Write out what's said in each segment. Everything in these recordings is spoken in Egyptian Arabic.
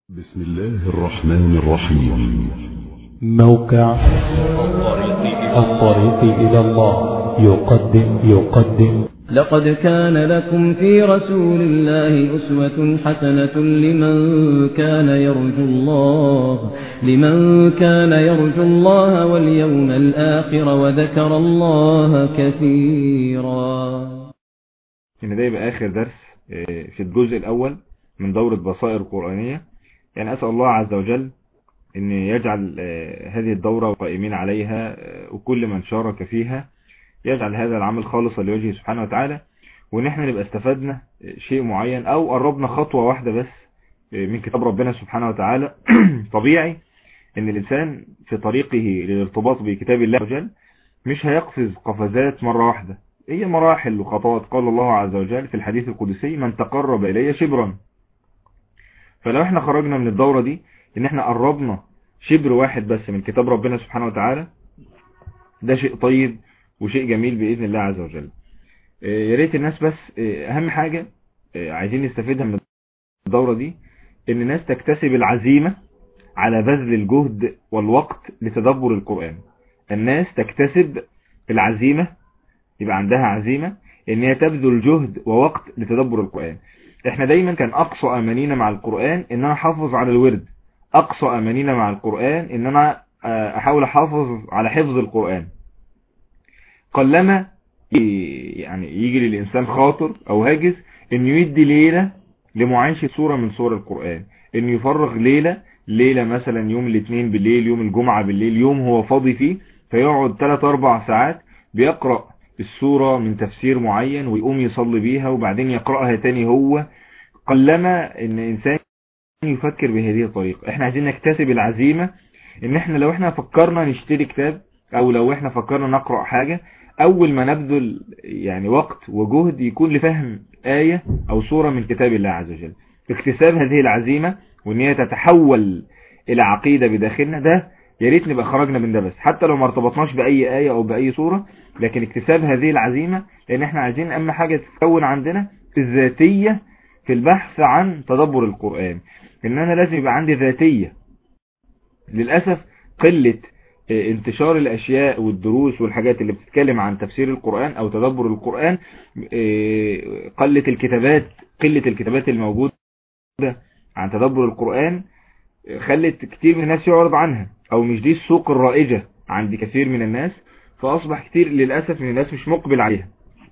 بسم الله الرحمن الرحيم موقع الطريق إلى الله يقدم يقدم لقد كان لكم في رسول الله أسوة حسنة لمن كان يرجو الله لمن كان يرجو الله واليوم الآخر وذكر الله كثيرا إن ده يبقى آخر درس آه، في الجزء الأول من دورة بصائر القرآنية يعني أسأل الله عز وجل أن يجعل آه، هذه الدورة قائمين عليها آه، وكل من شارك فيها يجعل هذا العمل خالصا لوجهه سبحانه وتعالى وان احنا نبقى استفدنا شيء معين او قربنا خطوة واحدة بس من كتاب ربنا سبحانه وتعالى طبيعي ان الانسان في طريقه للارتباط بكتاب الله عز وجل مش هيقفز قفزات مرة واحدة هي مراحل وخطوات قال الله عز وجل في الحديث القدسي من تقرب الي شبرا فلو احنا خرجنا من الدورة دي ان احنا قربنا شبر واحد بس من كتاب ربنا سبحانه وتعالى ده شيء طيب وشيء جميل بإذن الله عز وجل يا ريت الناس بس أهم حاجة عايزين نستفيدها من الدورة دي إن الناس تكتسب العزيمة على بذل الجهد والوقت لتدبر القرآن الناس تكتسب العزيمة يبقى عندها عزيمة إن هي تبذل جهد ووقت لتدبر القرآن احنا دايما كان أقصى أمانينا مع القرآن إن أنا أحافظ على الورد أقصى أمانينا مع القرآن إن أنا أحاول أحافظ على حفظ القرآن قلما يعني يجي للإنسان خاطر أو هاجس إنه يدي ليلة لمعايشة سورة من سور القرآن إنه يفرغ ليلة ليلة مثلا يوم الاثنين بالليل يوم الجمعة بالليل يوم هو فاضي فيه فيقعد 3-4 ساعات بيقرأ السورة من تفسير معين ويقوم يصلي بيها وبعدين يقرأها تاني هو قلما إن إنسان يفكر بهذه الطريقة احنا عايزين نكتسب العزيمة ان احنا لو احنا فكرنا نشتري كتاب او لو احنا فكرنا نقرأ حاجة اول ما نبذل يعني وقت وجهد يكون لفهم آية او سورة من كتاب الله عز وجل اكتساب هذه العزيمة وان هي تتحول الى عقيدة بداخلنا ده يا ريت نبقى خرجنا من ده بس حتى لو ما ارتبطناش بأي آية او بأي سورة لكن اكتساب هذه العزيمة لان احنا عايزين اهم حاجة تتكون عندنا الذاتية في البحث عن تدبر القرآن ان انا لازم يبقى عندي ذاتية للأسف قلة انتشار الاشياء والدروس والحاجات اللي بتتكلم عن تفسير القرآن او تدبر القرآن قلة الكتابات قلة الكتابات الموجودة عن تدبر القرآن خلت كتير من الناس يعرض عنها او مش دي السوق الرائجة عند كثير من الناس فاصبح كتير للأسف من الناس مش مقبل عليها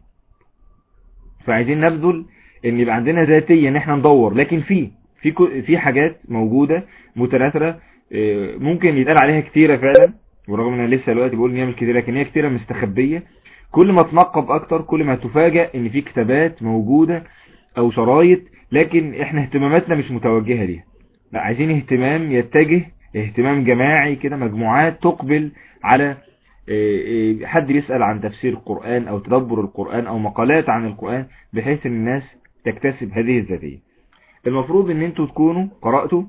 فعايزين نبذل ان يبقى عندنا ذاتية ان احنا ندور لكن في في في حاجات موجودة متناثرة ممكن يتقال عليها كتيرة فعلا ورغم ان انا لسه دلوقتي بقول ان هي مش كتيرة لكن هي كتيرة مستخبية كل ما تنقب اكتر كل ما تفاجأ ان في كتابات موجودة او شرايط لكن احنا اهتماماتنا مش متوجهة ليها لا عايزين اهتمام يتجه اهتمام جماعي كده مجموعات تقبل على حد يسأل عن تفسير القرآن او تدبر القرآن او مقالات عن القرآن بحيث ان الناس تكتسب هذه الذاتية المفروض ان انتوا تكونوا قرأتوا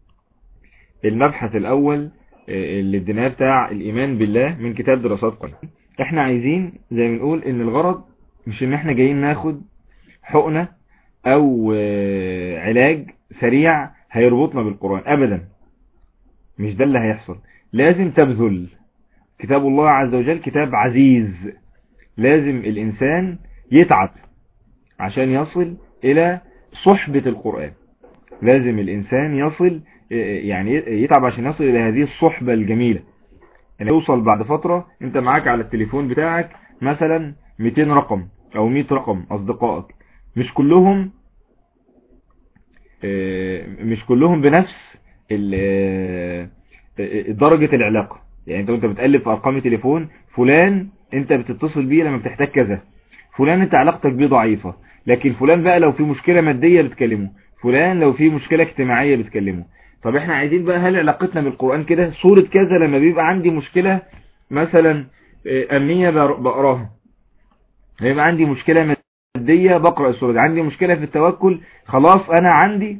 المبحث الاول اللي اديناه بتاع الايمان بالله من كتاب دراسات قرآن احنا عايزين زي ما نقول ان الغرض مش ان احنا جايين ناخد حقنة او علاج سريع هيربطنا بالقرآن ابدا مش ده اللي هيحصل لازم تبذل كتاب الله عز وجل كتاب عزيز لازم الانسان يتعب عشان يصل الى صحبة القرآن لازم الانسان يصل يعني يتعب عشان يصل الى هذه الصحبة الجميلة يعني يوصل بعد فترة انت معاك على التليفون بتاعك مثلا 200 رقم او 100 رقم اصدقائك مش كلهم مش كلهم بنفس درجة العلاقة يعني انت وانت بتقلب في ارقام تليفون فلان انت بتتصل بيه لما بتحتاج كذا فلان انت علاقتك بيه ضعيفة لكن فلان بقى لو في مشكلة مادية بتكلمه فلان لو في مشكلة اجتماعية بتكلمه طب احنا عايزين بقى هل علاقتنا بالقرآن كده صورة كذا لما بيبقى عندي مشكلة مثلا امنية بقراها هيبقى عندي مشكلة مادية بقرأ السورة دي عندي مشكلة في التوكل خلاص انا عندي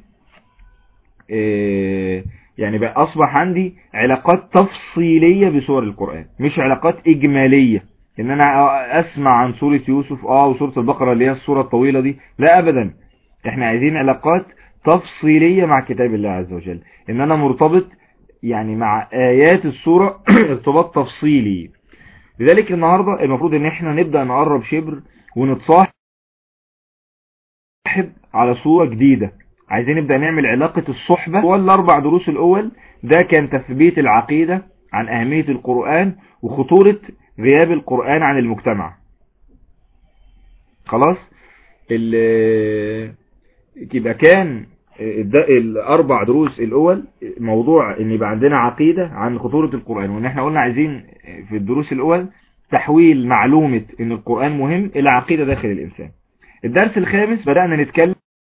يعني بقى اصبح عندي علاقات تفصيلية بسور القرآن مش علاقات اجمالية ان انا اسمع عن سورة يوسف اه وسورة البقرة اللي هي السورة الطويلة دي لا ابدا احنا عايزين علاقات تفصيلية مع كتاب الله عز وجل ان انا مرتبط يعني مع ايات السورة ارتباط تفصيلي لذلك النهاردة المفروض ان احنا نبدأ نقرب شبر ونتصاحب على صورة جديدة عايزين نبدأ نعمل علاقة الصحبة والاربع دروس الاول ده كان تثبيت العقيدة عن اهمية القرآن وخطورة غياب القرآن عن المجتمع خلاص يبقى كان الاربع دروس الاول موضوع ان يبقى عندنا عقيدة عن خطورة القرآن وان احنا قلنا عايزين في الدروس الاول تحويل معلومة ان القرآن مهم الى عقيدة داخل الانسان الدرس الخامس بدأنا نتكلم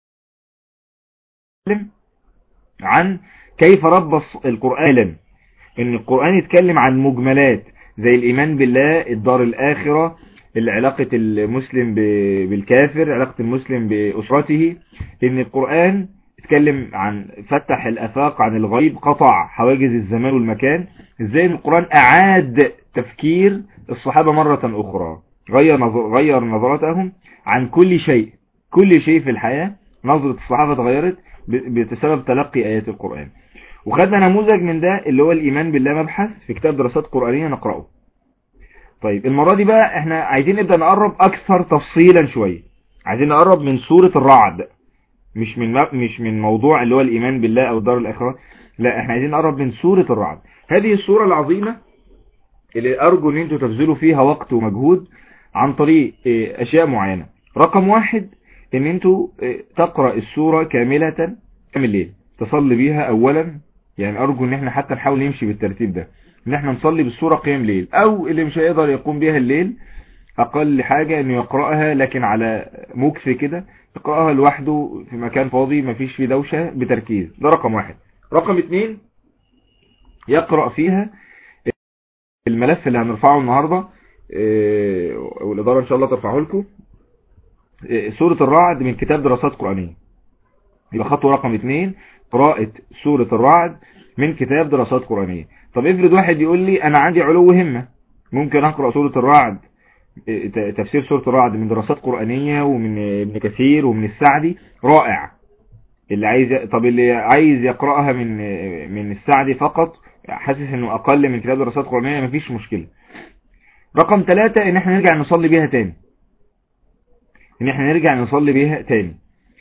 عن كيف رب القرآن ان القرآن يتكلم عن مجملات زي الايمان بالله الدار الاخرة علاقة المسلم بالكافر علاقة المسلم بأسرته ان القرآن اتكلم عن فتح الافاق عن الغيب قطع حواجز الزمان والمكان ازاي القرآن اعاد تفكير الصحابة مرة اخرى غير, نظر غير نظرتهم عن كل شيء كل شيء في الحياة نظرة الصحابة اتغيرت بسبب تلقي ايات القرآن وخدنا نموذج من ده اللي هو الايمان بالله مبحث في كتاب دراسات قرآنية نقرأه طيب المرة دي بقى احنا عايزين نبدأ نقرب اكثر تفصيلا شوية عايزين نقرب من سورة الرعد مش من مش من موضوع اللي هو الايمان بالله او الدار الاخرة لا احنا عايزين نقرب من سورة الرعد هذه السورة العظيمة اللي ارجو ان انتوا تبذلوا فيها وقت ومجهود عن طريق اشياء معينة رقم واحد ان انتوا تقرأ السورة كاملة كامل الليل تصلي بيها اولا يعني ارجو ان احنا حتى نحاول نمشي بالترتيب ده ان احنا نصلي بالسورة قيام ليل او اللي مش هيقدر يقوم بيها الليل اقل حاجة انه يقرأها لكن على مكث كده يقرأها لوحده في مكان فاضي مفيش فيه دوشة بتركيز ده رقم واحد رقم اتنين يقرأ فيها الملف اللي هنرفعه النهاردة والإدارة ان شاء الله ترفعه لكم سورة الرعد من كتاب دراسات قرآنية يبقى خطوة رقم اتنين قراءة سورة الرعد من كتاب دراسات قرآنية طب افرض واحد يقول لي انا عندي علو همة ممكن اقرأ سورة الرعد تفسير سورة الرعد من دراسات قرآنية ومن ابن كثير ومن السعدي رائع اللي عايز طب اللي عايز يقرأها من من السعدي فقط حاسس انه اقل من كتاب دراسات قرآنية مفيش مشكلة رقم ثلاثة ان احنا نرجع نصلي بيها تاني ان احنا نرجع نصلي بيها تاني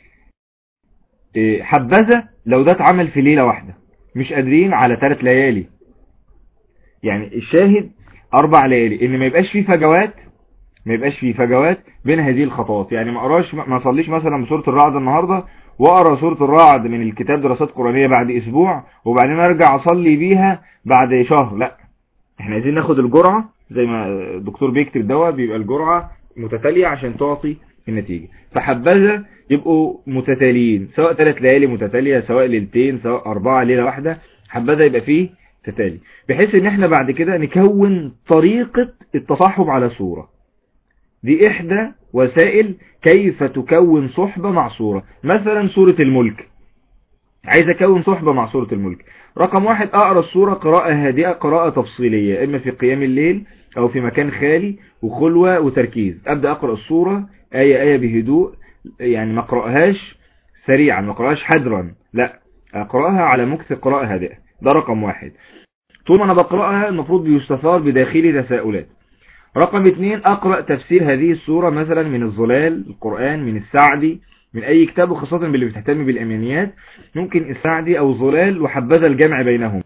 حبذا لو ده اتعمل في ليلة واحدة مش قادرين على ثلاث ليالي يعني الشاهد اربع ليالي ان ما يبقاش فيه فجوات ما يبقاش فيه فجوات بين هذه الخطوات يعني ما اقراش ما اصليش مثلا بسوره الرعد النهارده واقرا سوره الرعد من الكتاب دراسات قرانيه بعد اسبوع وبعدين ارجع اصلي بيها بعد شهر لا احنا عايزين ناخد الجرعه زي ما الدكتور بيكتب الدواء بيبقى الجرعه متتاليه عشان تعطي النتيجه فحبذا يبقوا متتاليين سواء ثلاث ليالي متتاليه سواء ليلتين سواء اربعه ليله واحده حبذا يبقى فيه تتالي بحيث ان احنا بعد كده نكون طريقة التصاحب على صورة دي احدى وسائل كيف تكون صحبة مع صورة مثلا سورة الملك عايز اكون صحبة مع سورة الملك رقم واحد اقرأ السورة قراءة هادئة قراءة تفصيلية اما في قيام الليل او في مكان خالي وخلوة وتركيز ابدأ اقرأ السورة اية اية بهدوء يعني ما اقرأهاش سريعا ما اقرأهاش حدرا لا اقرأها على مكث قراءة هادئة ده رقم واحد طول ما انا بقرأها المفروض بيستثار بداخلي تساؤلات رقم اتنين اقرأ تفسير هذه السورة مثلا من الظلال القرآن من السعدي من اي كتاب وخاصة باللي بتهتم بالامانيات ممكن السعدي او الظلال وحبذا الجمع بينهم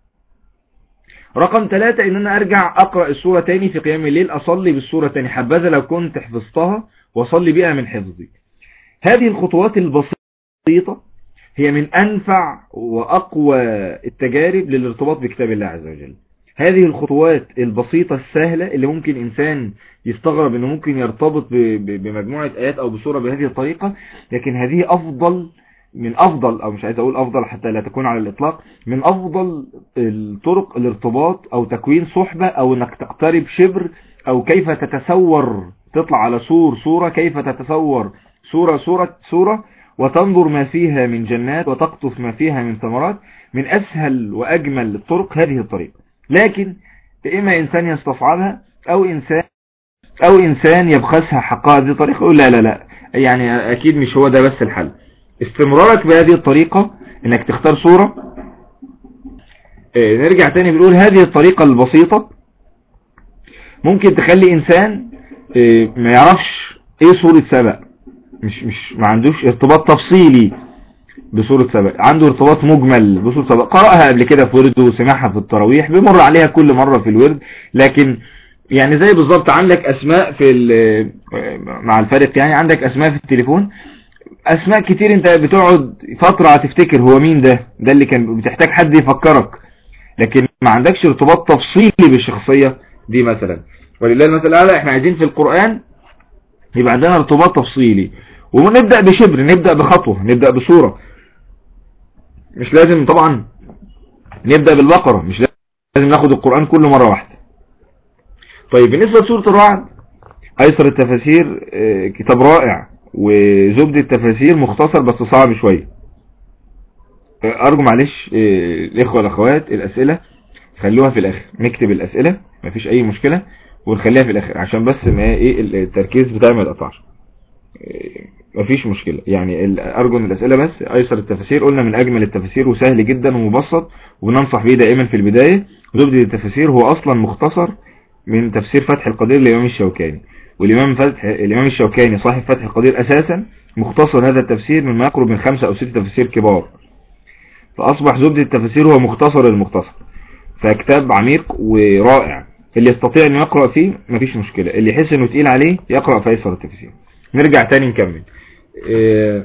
رقم ثلاثة ان انا ارجع اقرأ السورة تاني في قيام الليل اصلي بالسورة تاني حبذا لو كنت حفظتها واصلي بيها من حفظي هذه الخطوات البسيطة هي من أنفع وأقوى التجارب للارتباط بكتاب الله عز وجل هذه الخطوات البسيطة السهلة اللي ممكن إنسان يستغرب أنه ممكن يرتبط بمجموعة آيات أو بسورة بهذه الطريقة لكن هذه أفضل من أفضل أو مش عايز أقول أفضل حتى لا تكون على الإطلاق من أفضل الطرق الارتباط أو تكوين صحبة أو أنك تقترب شبر أو كيف تتسور تطلع على صور صورة كيف تتسور صورة صورة صورة وتنظر ما فيها من جنات وتقطف ما فيها من ثمرات من أسهل وأجمل الطرق هذه الطريقة لكن إما إنسان يستصعبها أو إنسان أو إنسان يبخسها حقها هذه الطريقة يقول لا لا لا يعني أكيد مش هو ده بس الحل استمرارك بهذه الطريقة انك تختار صورة اه نرجع تاني بنقول هذه الطريقة البسيطة ممكن تخلي انسان اه ما يعرفش ايه صورة سبق مش مش ما عندوش ارتباط تفصيلي بصورة سبق عنده ارتباط مجمل بصورة سبق قرأها قبل كده في ورده وسمعها في التراويح بيمر عليها كل مرة في الورد لكن يعني زي بالظبط عندك اسماء في مع الفارق يعني عندك اسماء في التليفون اسماء كتير انت بتقعد فترة تفتكر هو مين ده ده اللي كان بتحتاج حد يفكرك لكن ما عندكش ارتباط تفصيلي بالشخصية دي مثلا ولله المثل الاعلى احنا عايزين في القرآن يبقى عندنا ارتباط تفصيلي ونبدأ بشبر نبدأ بخطوة نبدأ بصورة مش لازم طبعا نبدأ بالبقرة مش لازم ناخد القرآن كله مرة واحدة طيب بالنسبة لسورة الرعد ايسر التفاسير كتاب رائع وزبد التفاسير مختصر بس صعب شوية ارجو معلش الاخوة والاخوات الاسئلة خلوها في الاخر نكتب الاسئلة مفيش اي مشكلة ونخليها في الاخر عشان بس ما ايه التركيز بتاعي ما يتقطعش مفيش مشكلة يعني ارجو ان الاسئلة بس ايسر التفاسير قلنا من اجمل التفاسير وسهل جدا ومبسط وبننصح بيه دائما في البداية زبد التفاسير هو اصلا مختصر من تفسير فتح القدير للإمام الشوكاني والإمام فتح الإمام الشوكاني صاحب فتح القدير أساسا مختصر هذا التفسير من ما يقرب من خمسة أو ستة تفسير كبار فأصبح زبد التفسير هو مختصر المختصر فكتاب عميق ورائع اللي يستطيع أن يقرأ فيه مفيش مشكلة اللي يحس أنه تقيل عليه يقرأ في أيسر التفسير نرجع تاني نكمل اه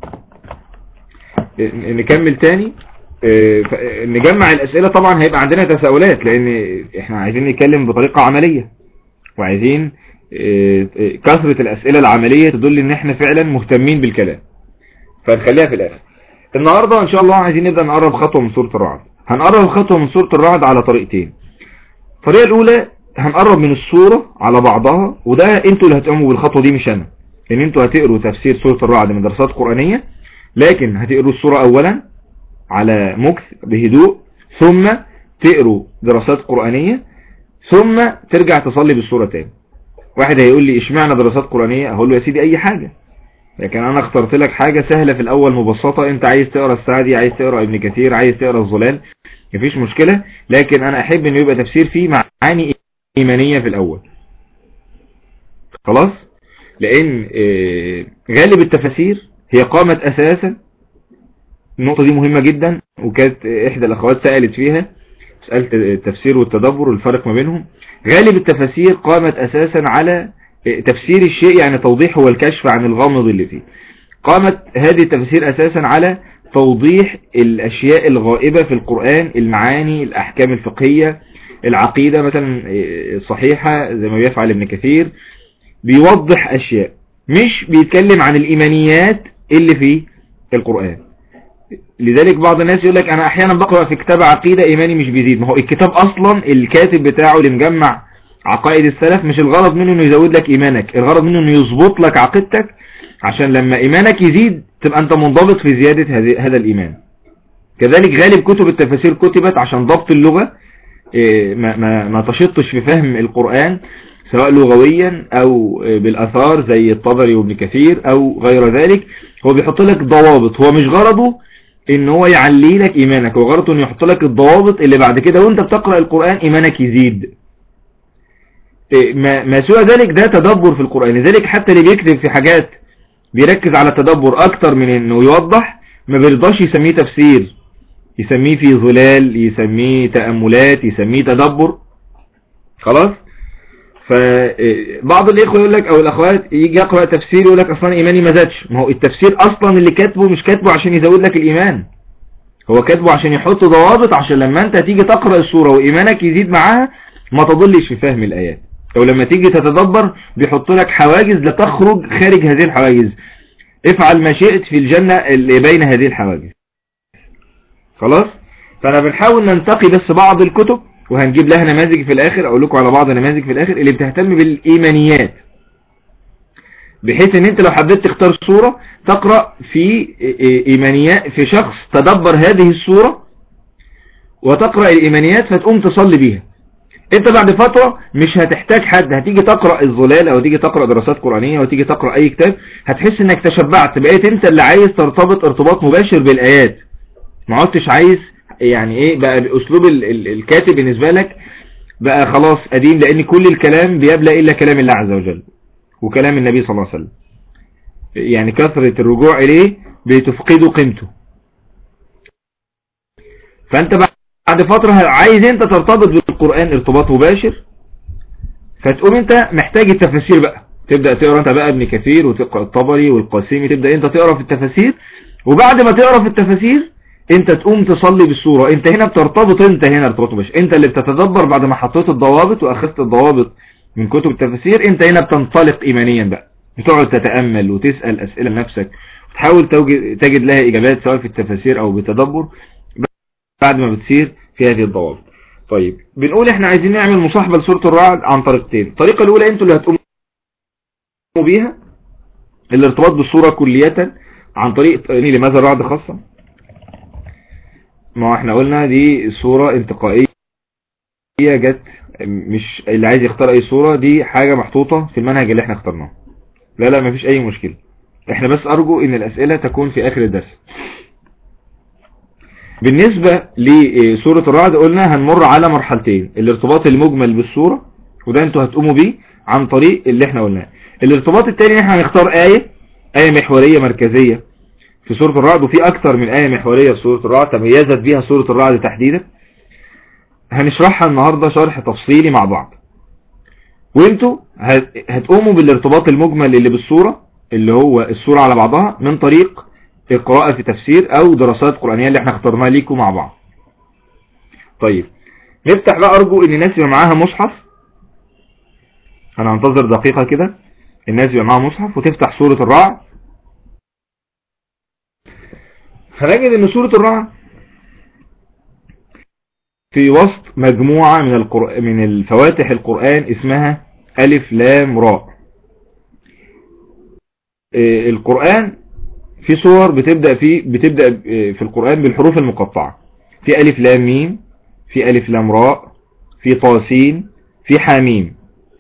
نكمل تاني نجمع الأسئلة طبعا هيبقى عندنا تساؤلات لأن احنا عايزين نتكلم بطريقة عملية وعايزين كثرة الأسئلة العملية تدل ان احنا فعلا مهتمين بالكلام فنخليها في الآخر النهاردة ان شاء الله عايزين نبدأ نقرب خطوة من سورة الرعد هنقرب خطوة من سورة الرعد على طريقتين الطريقة الأولى هنقرب من السورة على بعضها وده انتوا اللي هتقوموا بالخطوة دي مش انا لان انتوا هتقروا تفسير سورة الرعد من دراسات قرآنية لكن هتقروا السورة اولا على مكث بهدوء ثم تقروا دراسات قرآنية ثم ترجع تصلي بالسورة تاني واحد هيقول لي اشمعنى دراسات قرآنية اقول له يا سيدي اي حاجة لكن انا اخترت لك حاجة سهلة في الاول مبسطة انت عايز تقرا السعدي عايز تقرا ابن كثير عايز تقرا الظلال مفيش مشكلة لكن انا احب انه يبقى تفسير فيه معاني ايمانية في الاول خلاص لان غالب التفاسير هي قامت اساسا النقطة دي مهمة جدا وكانت احدى الاخوات سألت فيها سألت التفسير والتدبر والفرق ما بينهم غالب التفاسير قامت اساسا على تفسير الشيء يعني توضيح والكشف عن الغامض اللي فيه قامت هذه التفاسير اساسا على توضيح الاشياء الغائبة في القرآن المعاني الاحكام الفقهية العقيدة مثلا صحيحة زي ما بيفعل ابن كثير بيوضح اشياء مش بيتكلم عن الايمانيات اللي في القرآن لذلك بعض الناس يقول لك انا احيانا بقرأ في كتاب عقيدة ايماني مش بيزيد ما هو الكتاب اصلا الكاتب بتاعه اللي مجمع عقائد السلف مش الغرض منه انه يزود لك ايمانك الغرض منه انه يظبط لك عقيدتك عشان لما ايمانك يزيد تبقى انت منضبط في زيادة هذا الايمان كذلك غالب كتب التفاسير كتبت عشان ضبط اللغة ما, ما, ما تشطش في فهم القرآن سواء لغويا او بالاثار زي الطبري وابن كثير او غير ذلك هو بيحط لك ضوابط هو مش غرضه ان هو يعلي لك ايمانك هو غرضه انه يحط لك الضوابط اللي بعد كده وانت بتقرأ القرآن ايمانك يزيد ما, ما سوى ذلك ده تدبر في القرآن لذلك حتى اللي بيكتب في حاجات بيركز على التدبر اكتر من انه يوضح ما بيرضاش يسميه تفسير يسميه في ظلال يسميه تأملات يسميه تدبر خلاص فبعض الاخوة يقول لك او الاخوات يجي يقرأ تفسير يقول لك اصلا ايماني ما زادش ما هو التفسير اصلا اللي كاتبه مش كاتبه عشان يزود لك الايمان هو كاتبه عشان يحط ضوابط عشان لما انت تيجي تقرأ السورة وايمانك يزيد معاها ما تضلش في فهم الايات او لما تيجي تتدبر بيحط لك حواجز لا تخرج خارج هذه الحواجز افعل ما شئت في الجنة اللي بين هذه الحواجز خلاص فانا بنحاول ننتقي بس بعض الكتب وهنجيب لها نماذج في الاخر اقول لكم على بعض النماذج في الاخر اللي بتهتم بالايمانيات بحيث ان انت لو حبيت تختار صورة تقرأ في ايمانيات في شخص تدبر هذه الصورة وتقرأ الايمانيات فتقوم تصلي بيها انت بعد فترة مش هتحتاج حد هتيجي تقرأ الظلال او تيجي تقرأ دراسات قرآنية وتيجي تقرأ اي كتاب هتحس انك تشبعت بقيت انت اللي عايز ترتبط ارتباط مباشر بالايات ما عدتش عايز يعني ايه بقى اسلوب ال ال الكاتب بالنسبة لك بقى خلاص قديم لان كل الكلام بيبلى الا كلام الله عز وجل وكلام النبي صلى الله عليه وسلم يعني كثرة الرجوع اليه بتفقده قيمته فانت بعد فترة عايز انت ترتبط بالقرآن ارتباط مباشر فتقوم انت محتاج التفاسير بقى تبدأ تقرأ انت بقى ابن كثير وتقرأ الطبري والقاسمي تبدأ انت تقرأ في التفاسير وبعد ما تقرأ في التفاسير انت تقوم تصلي بالصورة انت هنا بترتبط انت هنا ارتباط مباشر انت اللي بتتدبر بعد ما حطيت الضوابط واخذت الضوابط من كتب التفاسير انت هنا بتنطلق ايمانيا بقى بتقعد تتأمل وتسأل اسئلة لنفسك وتحاول تجد لها اجابات سواء في التفاسير او بالتدبر بعد ما بتسير في هذه الضوابط طيب بنقول احنا عايزين نعمل مصاحبة لسورة الرعد عن طريقتين الطريقة الاولى انتوا اللي هتقوموا بيها الارتباط بالصورة كلية عن طريق لماذا الرعد خاصة ما احنا قلنا دي صورة انتقائية جت مش اللي عايز يختار اي صورة دي حاجة محطوطة في المنهج اللي احنا اخترناه لا لا مفيش اي مشكلة احنا بس ارجو ان الاسئلة تكون في اخر الدرس بالنسبة لسورة الرعد قلنا هنمر على مرحلتين الارتباط المجمل بالسورة وده انتوا هتقوموا بيه عن طريق اللي احنا قلناه الارتباط التاني احنا هنختار آية آية محورية مركزية في سورة الرعد وفي اكتر من آية محورية في سورة الرعد تميزت بيها سورة الرعد تحديدا هنشرحها النهاردة شرح تفصيلي مع بعض وانتوا هتقوموا بالارتباط المجمل اللي بالسورة اللي هو السورة على بعضها من طريق القراءة في تفسير او دراسات قرآنية اللي احنا اخترناها ليكم مع بعض طيب نفتح بقى ارجو ان الناس يبقى معاها مصحف انا هنتظر دقيقة كده الناس يبقى معاها مصحف وتفتح سورة الرعد هنجد ان سورة الرعد في وسط مجموعة من القرآن من الفواتح القرآن اسمها ألف لام راء القرآن في صور بتبدأ في بتبدأ في القرآن بالحروف المقطعة في ألف لام ميم في ألف لام راء في طاسين في حاميم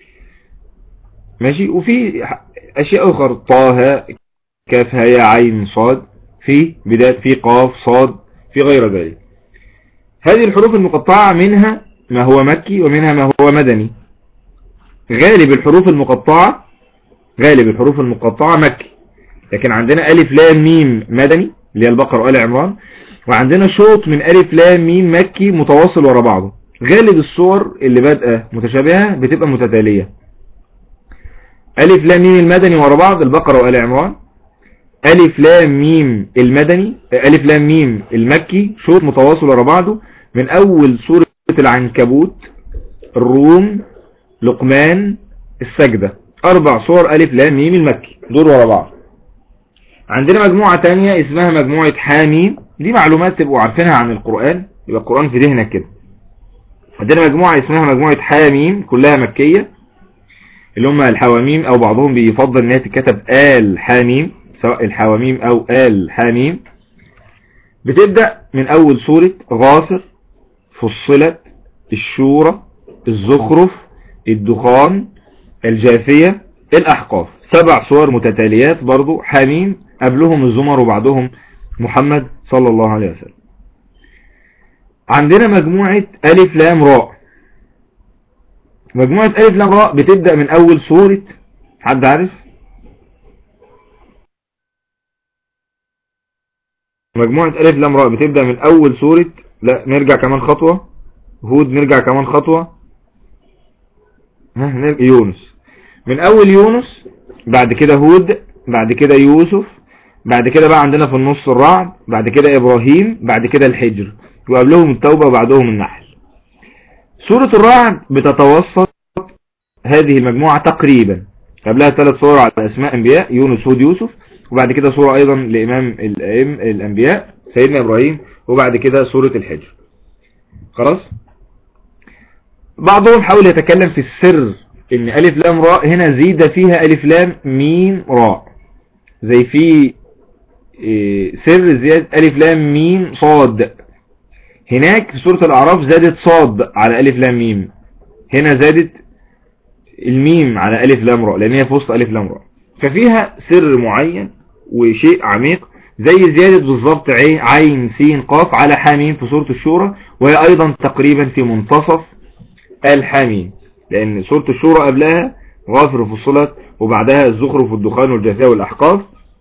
ماشي وفي أشياء أخرى طه كاف هيا عين صاد في بداية في قاف صاد في غير ذلك هذه الحروف المقطعة منها ما هو مكي ومنها ما هو مدني غالب الحروف المقطعة غالب الحروف المقطعة مكي لكن عندنا ألف لام ميم مدني اللي هي البقرة وآل عمران وعندنا شوط من ألف لام ميم مكي متواصل ورا بعضه غالب الصور اللي بادئه متشابهة بتبقى متتالية ألف لام ميم المدني ورا بعض البقرة وآل عمران ألف لام ميم المدني ألف لام ميم المكي شوط متواصل ورا بعضه من أول سورة العنكبوت الروم لقمان السجدة أربع صور ألف لام ميم المكي دول ورا بعض عندنا مجموعة تانية اسمها مجموعة حاميم دي معلومات تبقوا عارفينها عن القرآن يبقى القرآن في ذهنك كده عندنا مجموعة اسمها مجموعة حاميم كلها مكية اللي هم الحواميم او بعضهم بيفضل انها تتكتب آل حاميم سواء الحواميم او آل حاميم بتبدأ من اول سورة غافر فصلت الشورى الزخرف الدخان الجاثية الاحقاف سبع صور متتاليات برضو حميم قبلهم الزمر وبعدهم محمد صلى الله عليه وسلم عندنا مجموعة ألف لام راء مجموعة ألف لام راء بتبدأ من أول سورة حد عارف مجموعة ألف لام راء بتبدأ من أول سورة لا نرجع كمان خطوة هود نرجع كمان خطوة ها نرجع يونس من أول يونس بعد كده هود بعد كده يوسف بعد كده بقى عندنا في النص الرعد بعد كده إبراهيم بعد كده الحجر وقبلهم التوبة وبعدهم النحل سورة الرعد بتتوسط هذه المجموعة تقريبا قبلها ثلاث صور على أسماء أنبياء يونس هود يوسف وبعد كده صورة أيضا لإمام الأئم الأنبياء سيدنا إبراهيم وبعد كده سورة الحجر خلاص بعضهم حاول يتكلم في السر ان ألف لام راء هنا زيد فيها ألف لام ميم راء زي في سر زيادة ألف لام ميم صاد هناك في سورة الأعراف زادت صاد على ألف لام ميم هنا زادت الميم على ألف لام راء لأن هي في وسط ألف لام راء ففيها سر معين وشيء عميق زي زيادة بالظبط عين سين قاف على حامين في سورة الشورى وهي أيضا تقريبا في منتصف الحامين لأن سورة الشورى قبلها غافر فصلت وبعدها الزخرف والدخان والجاثية والأحقاف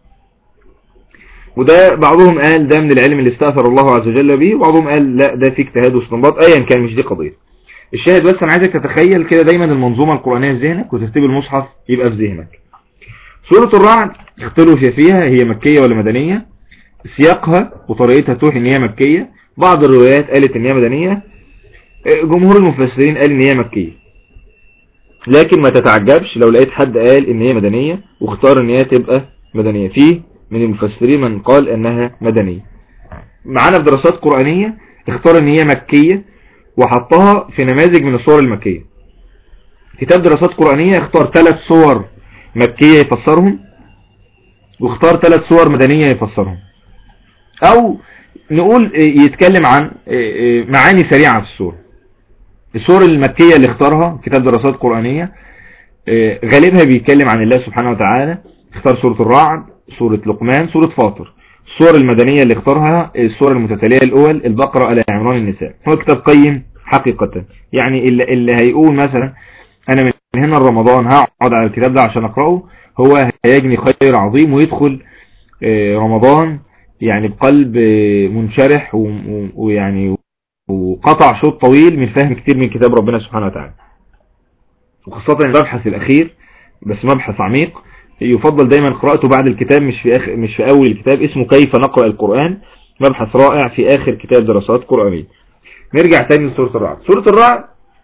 وده بعضهم قال ده من العلم اللي استأثر الله عز وجل به وبعضهم قال لا ده في اجتهاد واستنباط ايا كان مش دي قضية الشاهد بس انا عايزك تتخيل كده دايما المنظومة القرآنية في ذهنك وترتيب المصحف يبقى في ذهنك سورة الرعد اختلف فيها هي مكية ولا مدنية سياقها وطريقتها توحي ان هي مكية بعض الروايات قالت ان هي مدنية جمهور المفسرين قال ان هي مكية لكن ما تتعجبش لو لقيت حد قال ان هي مدنية واختار ان هي تبقى مدنية فيه من المفسرين من قال انها مدنية معانا في دراسات قرآنية اختار ان هي مكية وحطها في نماذج من الصور المكية كتاب دراسات قرآنية اختار ثلاث صور مكية يفسرهم واختار ثلاث صور مدنية يفسرهم او نقول يتكلم عن معاني سريعة في الصورة الصور المكية اللي اختارها كتاب دراسات قرآنية غالبها بيتكلم عن الله سبحانه وتعالى اختار سورة الرعد سورة لقمان سورة فاطر الصور المدنية اللي اختارها الصور المتتالية الأول البقرة على عمران النساء هو كتاب قيم حقيقة يعني اللي, اللي هيقول مثلا أنا من هنا رمضان هقعد على الكتاب ده عشان أقرأه هو هيجني خير عظيم ويدخل رمضان يعني بقلب منشرح ويعني وقطع شوط طويل من فهم كتير من كتاب ربنا سبحانه وتعالى وخاصة المبحث الأخير بس مبحث عميق يفضل دايما قراءته بعد الكتاب مش في آخر مش في أول الكتاب اسمه كيف نقرأ القرآن مبحث رائع في آخر كتاب دراسات قرآنية نرجع تاني لسورة الرعد سورة الرعد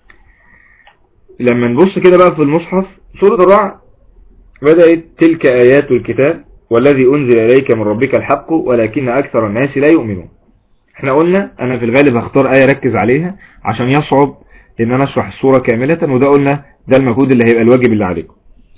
لما نبص كده بقى في المصحف سورة الرعد بدأت تلك آيات الكتاب والذي أنزل إليك من ربك الحق ولكن أكثر الناس لا يؤمنون احنا قلنا أنا في الغالب هختار آية ركز عليها عشان يصعب ان انا اشرح الصورة كاملة وده قلنا ده المجهود اللي هيبقى الواجب اللي عليكم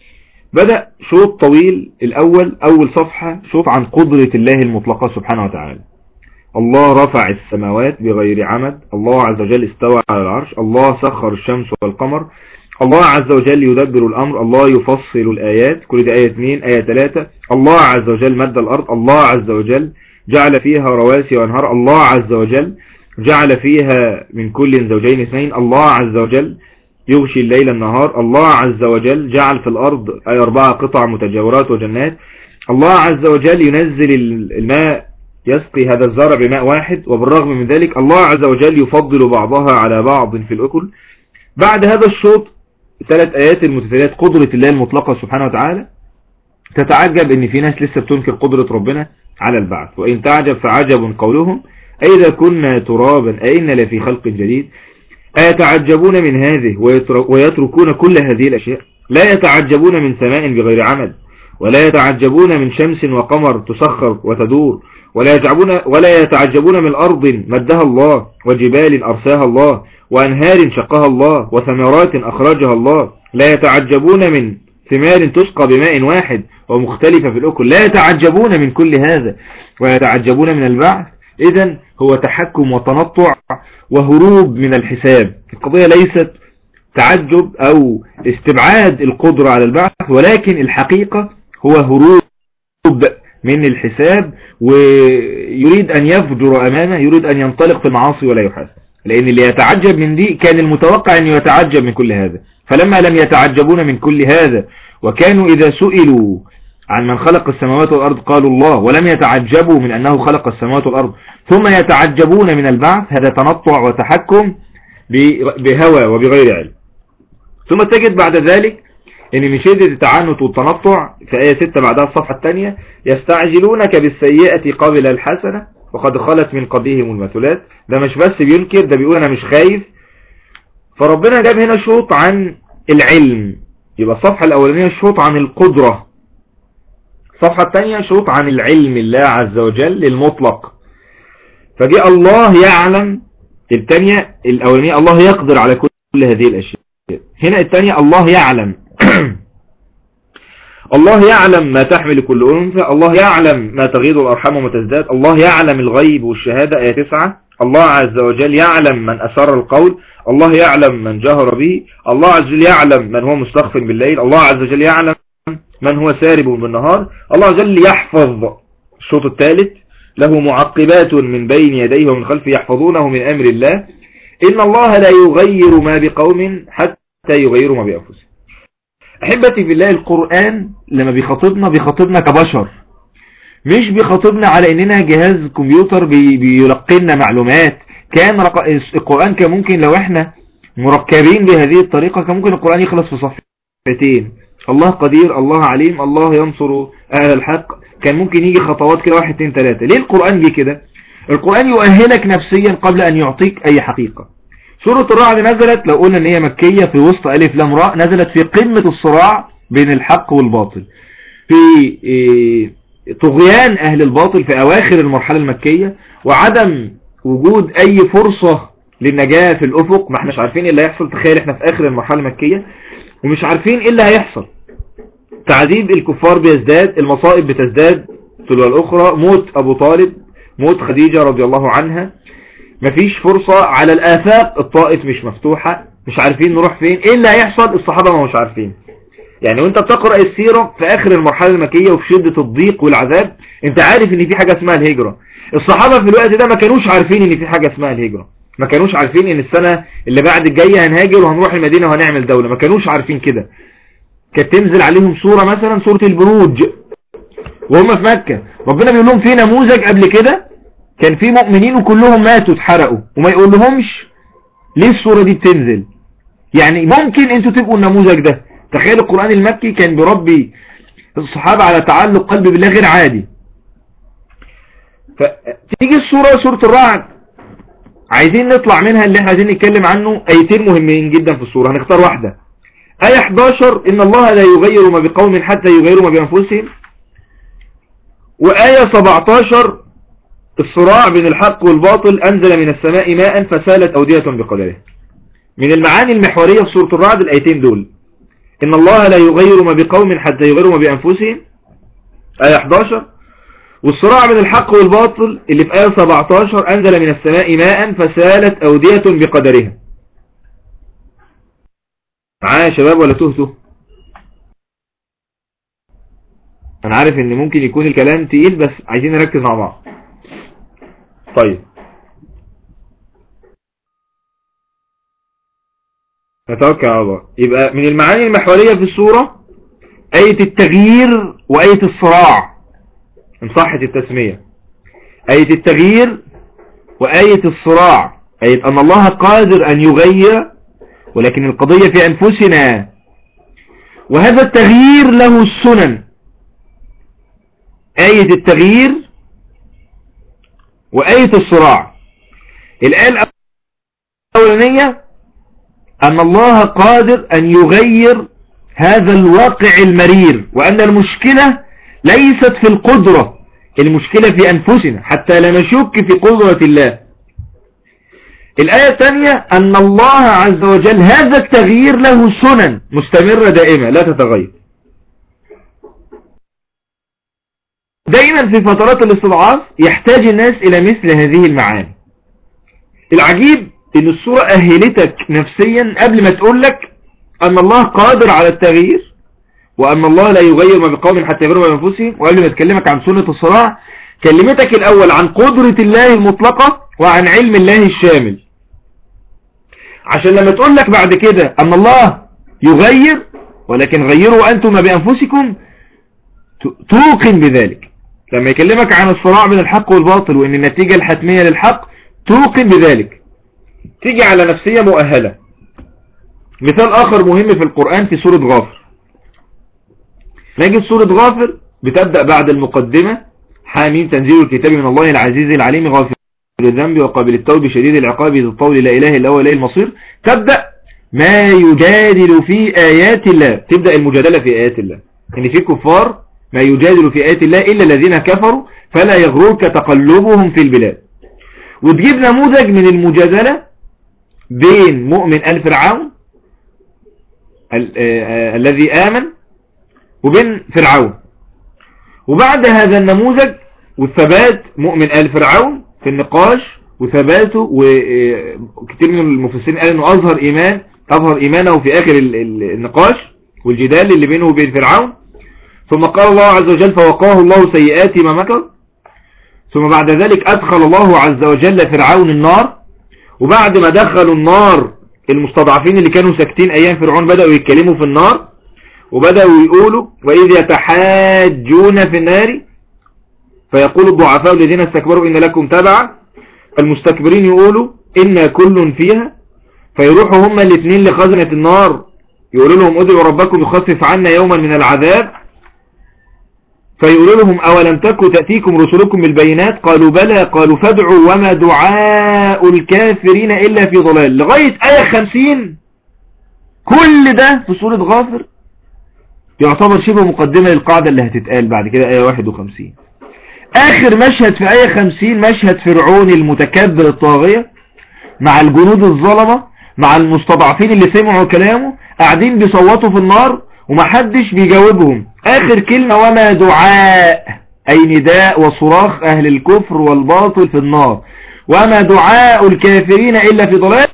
بدأ شوط طويل الأول أول صفحة شوط عن قدرة الله المطلقة سبحانه وتعالى الله رفع السماوات بغير عمد الله عز وجل استوى على العرش الله سخر الشمس والقمر الله عز وجل يدبر الأمر الله يفصل الآيات كل دي آية 2 آية 3 الله عز وجل مد الأرض الله عز وجل جعل فيها رواسي وانهار الله عز وجل جعل فيها من كل زوجين اثنين الله عز وجل يغشي الليل النهار الله عز وجل جعل في الأرض أي أربعة قطع متجاورات وجنات الله عز وجل ينزل الماء يسقي هذا الزرع بماء واحد وبالرغم من ذلك الله عز وجل يفضل بعضها على بعض في الأكل بعد هذا الشوط ثلاث آيات المتتاليات قدرة الله المطلقة سبحانه وتعالى تتعجب ان في ناس لسه بتنكر قدرة ربنا على البعث وإن تعجب فعجب قولهم أئذا كنا ترابا أئنا لفي خلق جديد أيتعجبون من هذه ويتركون كل هذه الأشياء لا يتعجبون من سماء بغير عمد ولا يتعجبون من شمس وقمر تسخر وتدور ولا يتعجبون, ولا يتعجبون من أرض مدها الله وجبال أرساها الله وأنهار شقها الله وثمرات أخرجها الله لا يتعجبون من ثمار تسقى بماء واحد ومختلفة في الأكل لا يتعجبون من كل هذا ويتعجبون من البعث إذا هو تحكم وتنطع وهروب من الحساب القضية ليست تعجب أو استبعاد القدرة على البعث ولكن الحقيقة هو هروب من الحساب ويريد أن يفجر أمامه يريد أن ينطلق في المعاصي ولا يحاسب لأن اللي يتعجب من دي كان المتوقع أن يتعجب من كل هذا فلما لم يتعجبون من كل هذا وكانوا إذا سئلوا عن من خلق السماوات والأرض قالوا الله ولم يتعجبوا من أنه خلق السماوات والأرض ثم يتعجبون من البعث هذا تنطع وتحكم بهوى وبغير علم ثم تجد بعد ذلك ان من شدة التعنت والتنطع في آية 6 بعدها الصفحة الثانية يستعجلونك بالسيئة قبل الحسنة وقد خلت من قبلهم المثلات ده مش بس بينكر ده بيقول انا مش خايف فربنا جاب هنا شوط عن العلم يبقى الصفحة الاولانية شوط عن القدرة الصفحة الثانية شوط عن العلم الله عز وجل المطلق فجاء الله يعلم الثانية الاولانية الله يقدر على كل هذه الاشياء هنا الثانية الله يعلم الله يعلم ما تحمل كل أنثى الله يعلم ما تغيض الأرحام وما تزداد الله يعلم الغيب والشهادة آية 9 الله عز وجل يعلم من أسر القول الله يعلم من جهر به الله عز وجل يعلم من هو مستخف بالليل الله عز وجل يعلم من هو سارب بالنهار الله عز وجل يحفظ الشوط الثالث له معقبات من بين يديه ومن خلفه يحفظونه من أمر الله إن الله لا يغير ما بقوم حتى يغيروا ما بأنفسهم أحبتي في الله القرآن لما بيخاطبنا بيخاطبنا كبشر مش بيخاطبنا على اننا جهاز كمبيوتر بي بيلقينا معلومات كان رق... القرآن كان ممكن لو احنا مركبين بهذه الطريقة كان ممكن القرآن يخلص في صفحتين الله قدير الله عليم الله ينصر اهل الحق كان ممكن يجي خطوات كده واحد اتنين تلاتة ليه القرآن جه كده القرآن يؤهلك نفسيا قبل ان يعطيك اي حقيقة سورة الرعد نزلت لو قلنا ان هي مكية في وسط الف لام راء نزلت في قمة الصراع بين الحق والباطل في إيه طغيان أهل الباطل في أواخر المرحلة المكية وعدم وجود أي فرصة للنجاة في الأفق ما احناش عارفين ايه اللي هيحصل تخيل احنا في آخر المرحلة المكية ومش عارفين ايه اللي هيحصل تعذيب الكفار بيزداد المصائب بتزداد تلو الأخرى موت أبو طالب موت خديجة رضي الله عنها مفيش فرصة على الآفاق الطائف مش مفتوحة مش عارفين نروح فين ايه اللي هيحصل الصحابة ما مش عارفين يعني وانت بتقرأ السيرة في اخر المرحلة المكية وفي شدة الضيق والعذاب انت عارف ان في حاجة اسمها الهجرة الصحابة في الوقت ده ما كانوش عارفين ان في حاجة اسمها الهجرة ما كانوش عارفين ان السنة اللي بعد الجاية هنهاجر وهنروح المدينة وهنعمل دولة ما كانوش عارفين كده كانت تنزل عليهم صورة مثلا صورة البروج وهم في مكة ربنا بيقول لهم في نموذج قبل كده كان في مؤمنين وكلهم ماتوا اتحرقوا وما يقول لهمش ليه الصورة دي بتنزل يعني ممكن انتوا تبقوا النموذج ده تخيل القرآن المكي كان بربي الصحابة على تعلق قلب بالله غير عادي فتيجي السورة سورة الرعد عايزين نطلع منها اللي احنا عايزين نتكلم عنه ايتين مهمين جدا في السورة هنختار واحدة آية 11 إن الله لا يغير ما بقوم حتى يغيروا ما بأنفسهم وآية 17 الصراع بين الحق والباطل أنزل من السماء ماء فسالت أودية بقدره من المعاني المحورية في سورة الرعد الآيتين دول إن الله لا يغير ما بقوم حتى يغيروا ما بأنفسهم آية 11 والصراع بين الحق والباطل اللي في آية 17 أنزل من السماء ماء فسالت أودية بقدرها معايا يا شباب ولا تهتوا أنا عارف إن ممكن يكون الكلام تقيل بس عايزين نركز مع بعض طيب نتوكل على الله يبقى من المعاني المحورية في السورة آية التغيير وآية الصراع ان صحت التسمية آية التغيير وآية الصراع آية أن الله قادر أن يغير ولكن القضية في أنفسنا وهذا التغيير له السنن آية التغيير وآية الصراع الآية الأولانية أن الله قادر أن يغير هذا الواقع المرير وأن المشكلة ليست في القدرة المشكلة في أنفسنا حتى لا نشك في قدرة الله الآية الثانية أن الله عز وجل هذا التغيير له سنن مستمرة دائمة لا تتغير دائما في فترات الاستضعاف يحتاج الناس إلى مثل هذه المعاني العجيب ان الصورة اهلتك نفسيا قبل ما تقول لك ان الله قادر على التغيير وان الله لا يغير ما بقوم حتى يغيروا ما بانفسهم وقبل ما تكلمك عن سنة الصراع كلمتك الاول عن قدرة الله المطلقة وعن علم الله الشامل عشان لما تقول لك بعد كده ان الله يغير ولكن غيروا انتم ما بانفسكم توقن بذلك لما يكلمك عن الصراع بين الحق والباطل وان النتيجة الحتمية للحق توقن بذلك تيجي على نفسية مؤهلة مثال آخر مهم في القرآن في سورة غافر نجد سورة غافر بتبدأ بعد المقدمة حامين تنزيل الكتاب من الله العزيز العليم غافر الذنب وقابل التوب شديد العقاب ذو الطول لا إله إلا هو إليه المصير تبدأ ما يجادل في آيات الله تبدأ المجادلة في آيات الله إن في كفار ما يجادل في آيات الله إلا الذين كفروا فلا يغررك تقلبهم في البلاد وتجيب نموذج من المجادلة بين مؤمن آل فرعون الذي آمن وبين فرعون وبعد هذا النموذج والثبات مؤمن آل فرعون في النقاش وثباته وكتير من المفسرين قال انه اظهر ايمان اظهر ايمانه في اخر النقاش والجدال اللي بينه وبين فرعون ثم قال الله عز وجل فوقاه الله سيئات ما مكر ثم بعد ذلك ادخل الله عز وجل فرعون النار وبعد ما دخلوا النار المستضعفين اللي كانوا ساكتين ايام فرعون بدأوا يتكلموا في النار وبدأوا يقولوا وإذ يتحاجون في النار فيقول الضعفاء الذين استكبروا إن لكم تبعا المستكبرين يقولوا إن كل فيها فيروحوا هما الاثنين لخزنة النار يقولوا لهم ادعوا ربكم يخفف عنا يوما من العذاب فيقولوا لهم أولم تكن تأتيكم رسلكم بالبينات قالوا بلى قالوا فادعوا وما دعاء الكافرين إلا في ضلال لغاية آية خمسين كل ده في سورة غافر يعتبر شبه مقدمة للقاعدة اللي هتتقال بعد كده آية 51 آخر مشهد في آية 50 مشهد فرعون المتكبر الطاغية مع الجنود الظلمة مع المستضعفين اللي سمعوا كلامه قاعدين بيصوتوا في النار ومحدش بيجاوبهم آخر كلمة وما دعاء أي نداء وصراخ أهل الكفر والباطل في النار وما دعاء الكافرين إلا في ضلال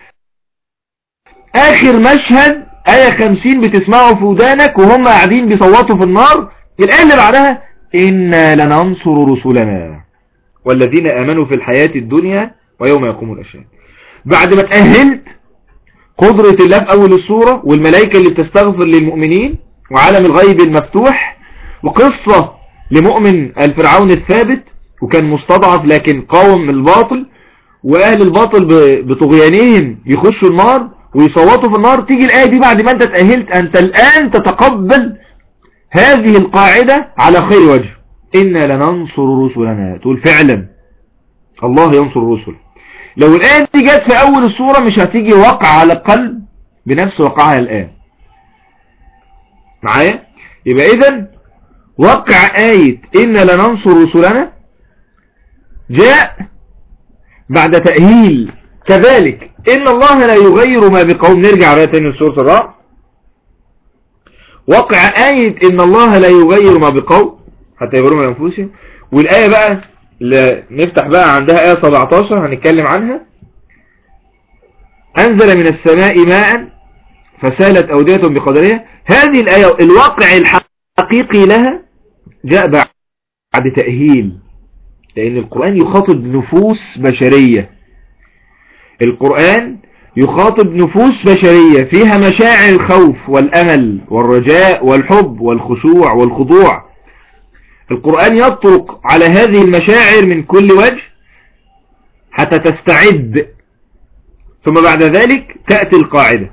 آخر مشهد آية 50 بتسمعوا في ودانك وهم قاعدين بيصوتوا في النار الآية اللي بعدها إنا لننصر رسلنا والذين آمنوا في الحياة الدنيا ويوم يقوم الأشهاد بعد ما تأهلت قدرة الله في أول السورة والملائكة اللي بتستغفر للمؤمنين وعالم الغيب المفتوح وقصة لمؤمن الفرعون الثابت وكان مستضعف لكن قاوم الباطل وأهل الباطل بطغيانهم يخشوا النار ويصوتوا في النار تيجي الآية دي بعد ما انت تأهلت انت الآن تتقبل هذه القاعدة على خير وجه إنا لننصر رسلنا تقول فعلا الله ينصر الرسل لو الآية دي جت في أول السورة مش هتيجي وقع على القلب بنفس وقعها الآن معايا يبقى إذا وقع آية إنا لننصر رسلنا جاء بعد تأهيل كذلك إن الله لا يغير ما بقوم نرجع بقى تاني لسورة الرعد وقع آية إن الله لا يغير ما بقوم حتى يغيروا ما أنفسهم والآية بقى نفتح بقى عندها آية 17 هنتكلم عنها أنزل من السماء ماء فسالت أودية بقدرها هذه الآية الواقع الحقيقي لها جاء بعد تأهيل لأن القرآن يخاطب نفوس بشرية القرآن يخاطب نفوس بشرية فيها مشاعر الخوف والأمل والرجاء والحب والخشوع والخضوع القرآن يطرق على هذه المشاعر من كل وجه حتى تستعد ثم بعد ذلك تأتي القاعدة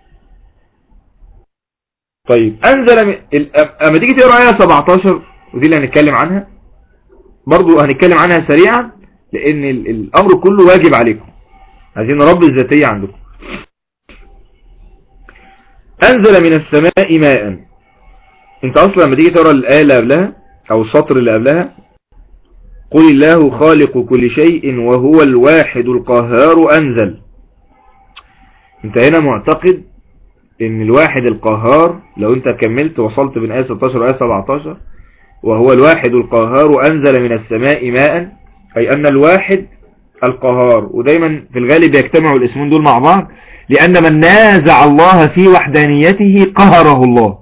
طيب أنزل من... أما تيجي تقرأ آية 17 ودي اللي هنتكلم عنها برضو هنتكلم عنها سريعا لأن الأمر كله واجب عليكم عايزين نربي الذاتية عندكم أنزل من السماء ماء انت أصلا لما تيجي تقرأ الآية اللي قبلها أو السطر اللي قبلها قل الله خالق كل شيء وهو الواحد القهار أنزل انت هنا معتقد ان الواحد القهار لو انت كملت وصلت من آية 16 وآية 17 وهو الواحد القهار أنزل من السماء ماء أي أن الواحد القهار ودايما في الغالب يجتمعوا الاسمين دول مع بعض لأن من نازع الله في وحدانيته قهره الله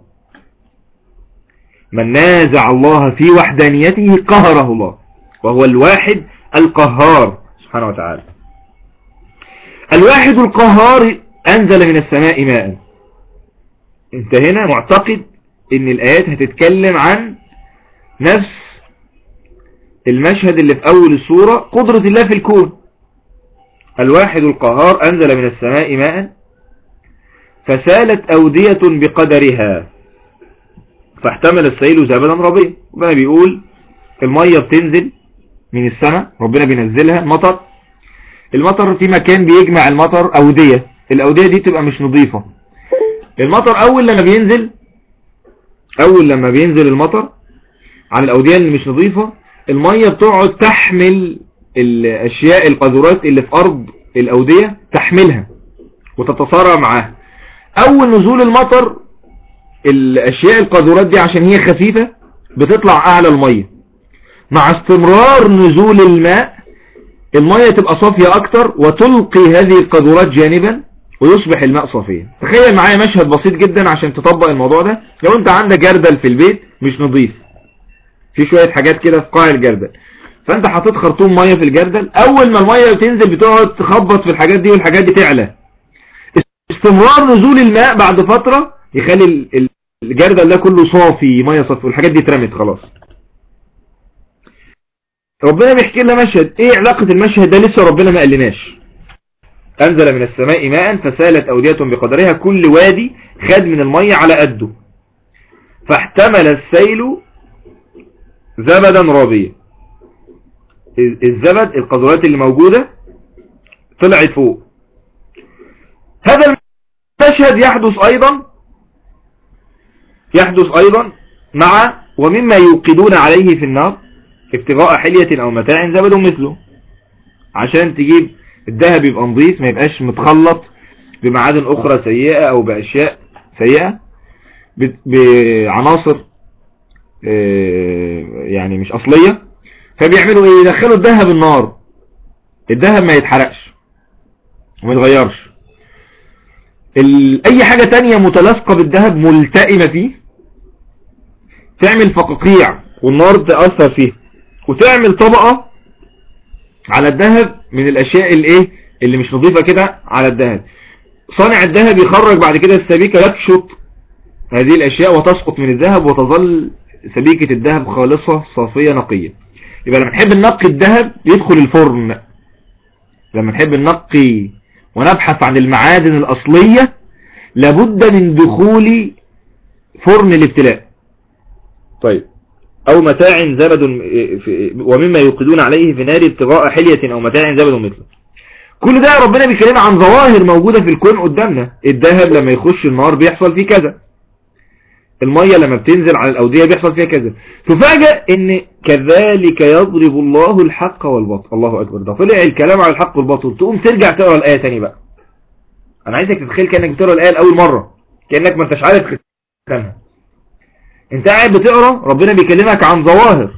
من نازع الله في وحدانيته قهره الله وهو الواحد القهار سبحانه وتعالى الواحد القهار أنزل من السماء ماء انت هنا معتقد ان الآيات هتتكلم عن نفس المشهد اللي في أول السورة قدرة الله في الكون الواحد القهار أنزل من السماء ماء فسالت أودية بقدرها فاحتمل السيل زبدا ربيع ربنا بيقول المية بتنزل من السماء ربنا بينزلها مطر المطر في مكان بيجمع المطر أودية الأودية دي تبقى مش نظيفة المطر أول لما بينزل أول لما بينزل المطر على الأودية اللي مش نظيفة المية بتقعد تحمل الأشياء القذورات اللي في أرض الأودية تحملها وتتصارع معاها أول نزول المطر الأشياء القذورات دي عشان هي خفيفة بتطلع أعلى المية مع استمرار نزول الماء المية تبقى صافية اكتر وتلقي هذه القذورات جانبا ويصبح الماء صافيا تخيل معايا مشهد بسيط جدا عشان تطبق الموضوع ده لو انت عندك جردل في البيت مش نظيف في شوية حاجات كده في قاع الجردل فانت حطيت خرطوم مية في الجردل اول ما المية بتنزل بتقعد تخبط في الحاجات دي والحاجات دي تعلى استمرار نزول الماء بعد فترة يخلي ال- ال- الجردل ده كله صافي مية صافي والحاجات دي اترمت خلاص ربنا بيحكي لنا مشهد ايه علاقة المشهد ده لسه ربنا ما قالناش انزل من السماء ماء فسالت اودية بقدرها كل وادي خد من المية على قده فاحتمل السيل زبدا رابيا الزبد القذرات اللي موجودة طلعت فوق هذا المشهد يحدث ايضا يحدث ايضا مع ومما يوقدون عليه في النار ابتغاء حلية او متاع زبد مثله عشان تجيب الذهب يبقى نظيف ما يبقاش متخلط بمعادن اخرى سيئة او باشياء سيئة ب- بعناصر آه، يعني مش اصلية فبيعملوا ايه يدخلوا الذهب النار الذهب ما يتحرقش وما يتغيرش ال... اي حاجة تانية متلاصقة بالذهب ملتئمة فيه تعمل فقاقيع والنار تأثر فيه وتعمل طبقة على الذهب من الاشياء الايه اللي مش نظيفة كده على الذهب صانع الذهب يخرج بعد كده السبيكة يكشط هذه الاشياء وتسقط من الذهب وتظل سبيكة الذهب خالصة صافية نقية يبقى لما نحب ننقي الذهب يدخل الفرن لما نحب ننقي ونبحث عن المعادن الأصلية لابد من دخول فرن الابتلاء طيب أو متاع زبد ومما يوقدون عليه في نار ابتغاء حلية أو متاع زبد مثله كل ده ربنا بيكلمنا عن ظواهر موجودة في الكون قدامنا الذهب لما يخش النار بيحصل فيه كذا المية لما بتنزل على الأودية بيحصل فيها كذا تفاجأ ان كذلك يضرب الله الحق والباطل الله أكبر ده طلع الكلام على الحق والباطل تقوم ترجع تقرأ الآية تاني بقى أنا عايزك تتخيل كأنك بتقرأ الآية لأول مرة كأنك ما انتش عارف ختامها انت قاعد بتقرأ ربنا بيكلمك عن ظواهر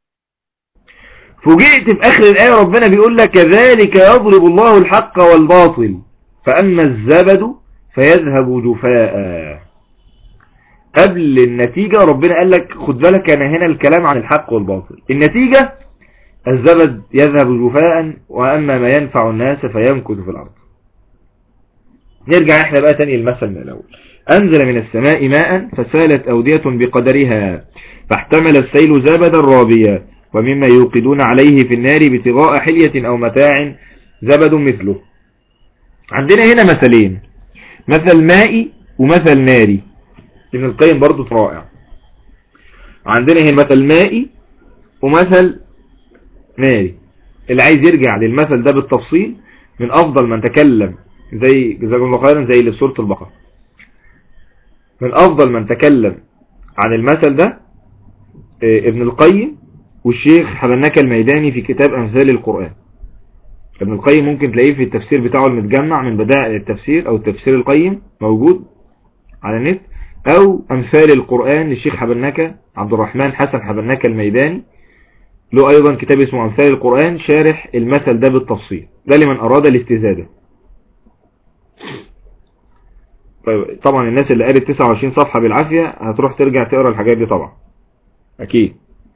فوجئت في آخر الآية ربنا بيقول لك كذلك يضرب الله الحق والباطل فأما الزبد فيذهب جفاء قبل النتيجة ربنا قال لك خد بالك انا هنا الكلام عن الحق والباطل النتيجة الزبد يذهب جفاء واما ما ينفع الناس فيمكث في الارض نرجع احنا بقى تاني المثل من الاول انزل من السماء ماء فسالت اودية بقدرها فاحتمل السيل زبدا رابيا ومما يوقدون عليه في النار ابتغاء حلية او متاع زبد مثله عندنا هنا مثلين مثل مائي ومثل ناري ابن القيم برضو رائع عندنا هنا مثل مائي ومثل ناري اللي عايز يرجع للمثل ده بالتفصيل من افضل من تكلم زي جزاكم الله خيرا زي اللي في سوره البقره من افضل من تكلم عن المثل ده ابن القيم والشيخ حبناك الميداني في كتاب امثال القرآن ابن القيم ممكن تلاقيه في التفسير بتاعه المتجمع من بدائع التفسير او التفسير القيم موجود على النت او امثال القرآن للشيخ حبناكة عبد الرحمن حسن حبناكة الميداني له ايضا كتاب اسمه امثال القرآن شارح المثل ده بالتفصيل ده لمن اراد الاستزادة طيب طبعا الناس اللي قالت 29 صفحة بالعافية هتروح ترجع تقرا الحاجات دي طبعا اكيد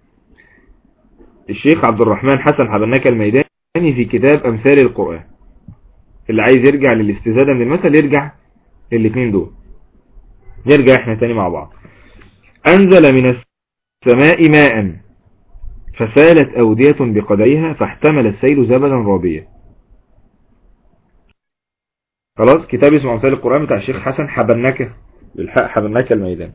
الشيخ عبد الرحمن حسن حبناكة الميداني في كتاب امثال القرآن اللي عايز يرجع للاستزادة من المثل يرجع للاثنين دول نرجع احنا تاني مع بعض انزل من السماء ماء فسالت اودية بقدرها فاحتمل السيل زبدا رابيا خلاص كتاب اسمه امثال القرآن بتاع الشيخ حسن حبنكة بالحق حبنكة الميدان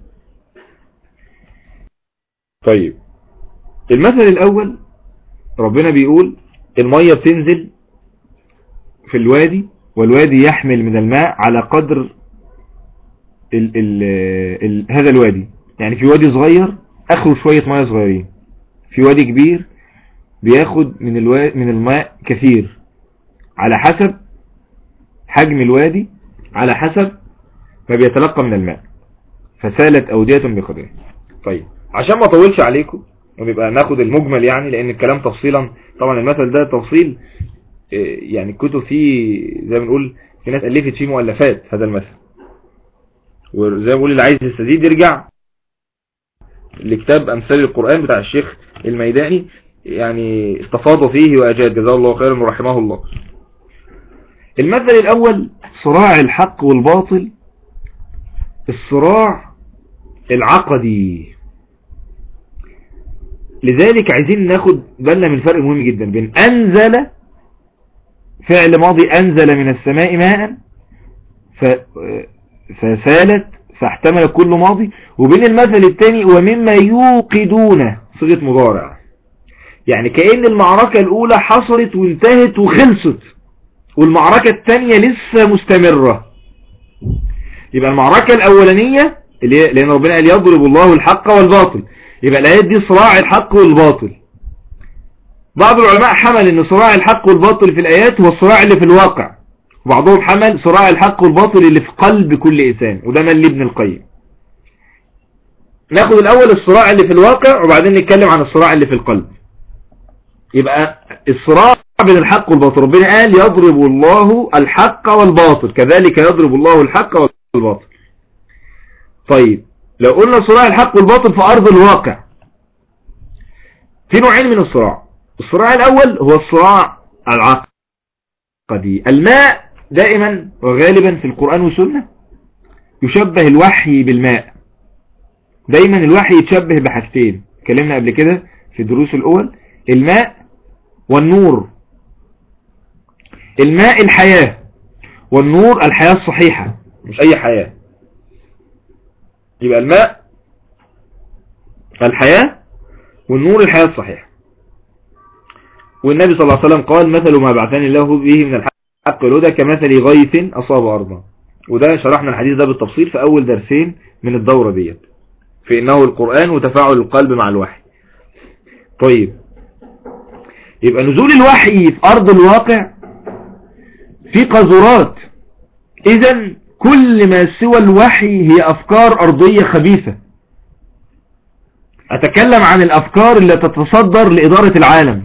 طيب المثل الاول ربنا بيقول المية بتنزل في الوادي والوادي يحمل من الماء على قدر ال ال ال هذا الوادي يعني في وادي صغير اخره شوية مياه صغيرين في وادي كبير بياخد من الوا... من الماء كثير على حسب حجم الوادي على حسب ما بيتلقى من الماء فسالت اودية بقدره طيب عشان ما اطولش عليكم ونبقى ناخد المجمل يعني لان الكلام تفصيلا طبعا المثل ده تفصيل يعني الكتب فيه زي ما بنقول في ناس ألفت فيه مؤلفات هذا المثل وزي ما بقول اللي عايز يستزيد يرجع لكتاب أمثال القرآن بتاع الشيخ الميداني يعني استفاض فيه وأجاد جزاه الله خيرا ورحمه الله المثل الأول صراع الحق والباطل الصراع العقدي لذلك عايزين ناخد بالنا من فرق مهم جدا بين أنزل فعل ماضي أنزل من السماء ماء فسالت فاحتمل كل ماضي وبين المثل الثاني ومما يوقدون صيغة مضارع يعني كأن المعركة الأولى حصلت وانتهت وخلصت والمعركة الثانية لسه مستمرة يبقى المعركة الأولانية اللي لأن ربنا قال يضرب الله الحق والباطل يبقى الآيات دي صراع الحق والباطل بعض العلماء حمل ان صراع الحق والباطل في الآيات هو الصراع اللي في الواقع وبعضهم حمل صراع الحق والباطل اللي في قلب كل إنسان وده من ابن القيم ناخد الأول الصراع اللي في الواقع وبعدين نتكلم عن الصراع اللي في القلب يبقى الصراع بين الحق والباطل ربنا قال يضرب الله الحق والباطل كذلك يضرب الله الحق والباطل طيب لو قلنا صراع الحق والباطل في أرض الواقع في نوعين من الصراع الصراع الأول هو الصراع العقدي الماء دائما وغالبا في القرآن والسنة يشبه الوحي بالماء دايما الوحي يتشبه بحاجتين اتكلمنا قبل كده في الدروس الأول الماء والنور الماء الحياة والنور الحياة الصحيحة مش أي حياة يبقى الماء الحياة والنور الحياة الصحيحة والنبي صلى الله عليه وسلم قال مثل ما بعثني الله به من الحق والهدى كمثل غيث أصاب أرضا وده شرحنا الحديث ده بالتفصيل في أول درسين من الدورة ديت في إنه القرآن وتفاعل القلب مع الوحي طيب يبقى نزول الوحي في أرض الواقع في قذرات إذا كل ما سوى الوحي هي أفكار أرضية خبيثة أتكلم عن الأفكار اللي تتصدر لإدارة العالم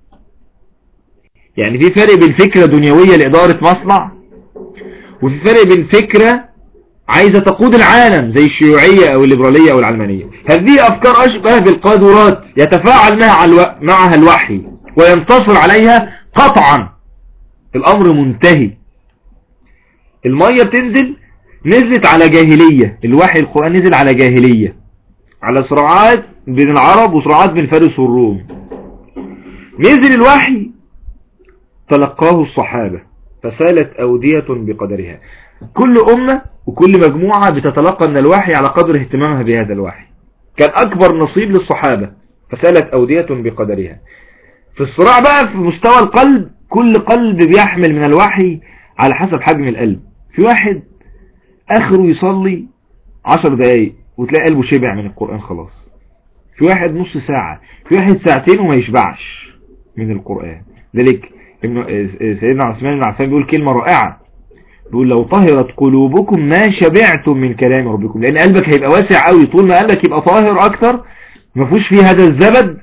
يعني في فرق بين فكرة دنيوية لإدارة مصنع وفي فرق بين فكرة عايزة تقود العالم زي الشيوعية أو الليبرالية أو العلمانية هذه أفكار أشبه بالقادرات يتفاعل معها, الو... معها الوحي وينتصر عليها قطعا الأمر منتهي المية بتنزل نزلت على جاهلية الوحي القرآن نزل على جاهلية على صراعات بين العرب وصراعات بين فارس والروم نزل الوحي تلقاه الصحابة فسالت أودية بقدرها كل أمة وكل مجموعة بتتلقى من الوحي على قدر اهتمامها بهذا الوحي كان أكبر نصيب للصحابة فسالت أودية بقدرها في الصراع بقى في مستوى القلب كل قلب بيحمل من الوحي على حسب حجم القلب في واحد اخره يصلي عشر دقايق وتلاقي قلبه شبع من القرآن خلاص في واحد نص ساعة في واحد ساعتين وما يشبعش من القرآن ذلك سيدنا عثمان بن عفان بيقول كلمة رائعة بيقول لو طهرت قلوبكم ما شبعتم من كلام ربكم لان قلبك هيبقى واسع قوي طول ما قلبك يبقى طاهر اكتر ما فيهوش فيه هذا الزبد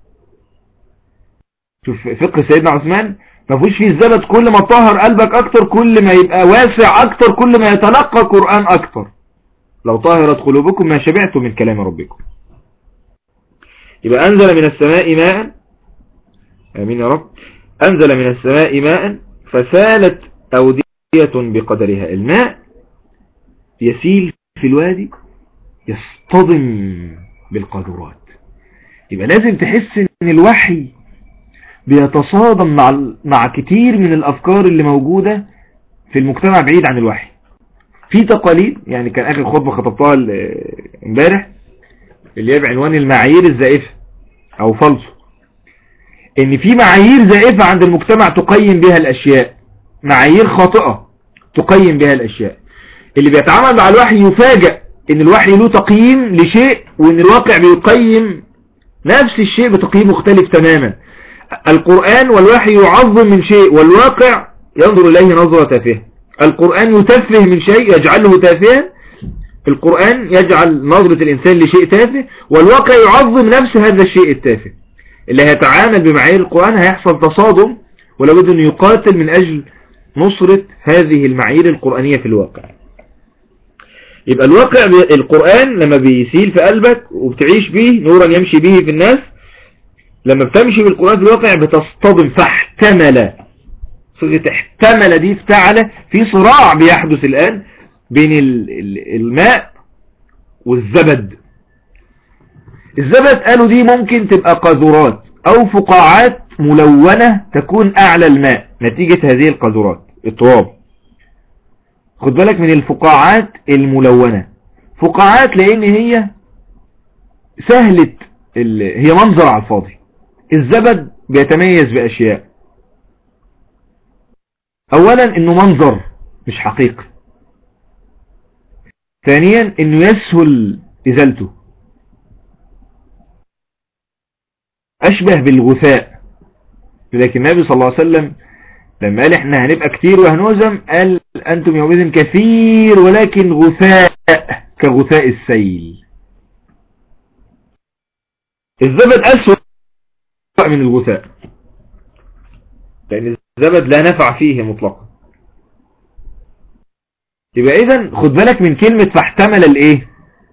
شوف فقه سيدنا عثمان ما فيهوش فيه الزبد كل ما طهر قلبك اكتر كل ما يبقى واسع اكتر كل ما يتلقى قرآن اكتر لو طهرت قلوبكم ما شبعتم من كلام ربكم يبقى انزل من السماء ماء امين يا رب انزل من السماء ماء فسالت اودية بقدرها الماء يسيل في الوادي يصطدم بالقدرات يبقى لازم تحس ان الوحي بيتصادم مع مع كتير من الافكار اللي موجودة في المجتمع بعيد عن الوحي في تقاليد يعني كان اخر خطبة خطبتها امبارح اللي هي بعنوان المعايير الزائفة او فلسو ان في معايير زائفة عند المجتمع تقيم بها الاشياء معايير خاطئة تقيم بها الاشياء اللي بيتعامل مع الوحي يفاجأ ان الوحي له تقييم لشيء وان الواقع بيقيم نفس الشيء بتقييم مختلف تماما القرآن والوحي يعظم من شيء والواقع ينظر إليه نظرة تافهة القرآن يتفه من شيء يجعله تافها القرآن يجعل نظرة الإنسان لشيء تافه والواقع يعظم نفس هذا الشيء التافه اللي هيتعامل بمعايير القرآن هيحصل تصادم ولابد أن يقاتل من أجل نصرة هذه المعايير القرآنية في الواقع يبقى الواقع القرآن لما بيسيل في قلبك وبتعيش به نورا يمشي به في الناس لما بتمشي بالقرآن في الواقع بتصطدم فاحتمل صيغة احتمل دي افتعل في صراع بيحدث الآن بين الماء والزبد الزبد قالوا دي ممكن تبقى قاذورات او فقاعات ملونة تكون اعلى الماء نتيجة هذه القاذورات التراب خد بالك من الفقاعات الملونة فقاعات لان هي سهلة هي منظر على الفاضي الزبد بيتميز باشياء اولا انه منظر مش حقيقي ثانيا انه يسهل ازالته اشبه بالغثاء لكن النبي صلى الله عليه وسلم لما قال احنا هنبقى كتير وهنوزم قال انتم يومئذ كثير ولكن غثاء كغثاء السيل الزبد اسوأ من الغثاء لان الزبد لا نفع فيه مطلقا يبقى اذا خد بالك من كلمة فاحتمل الايه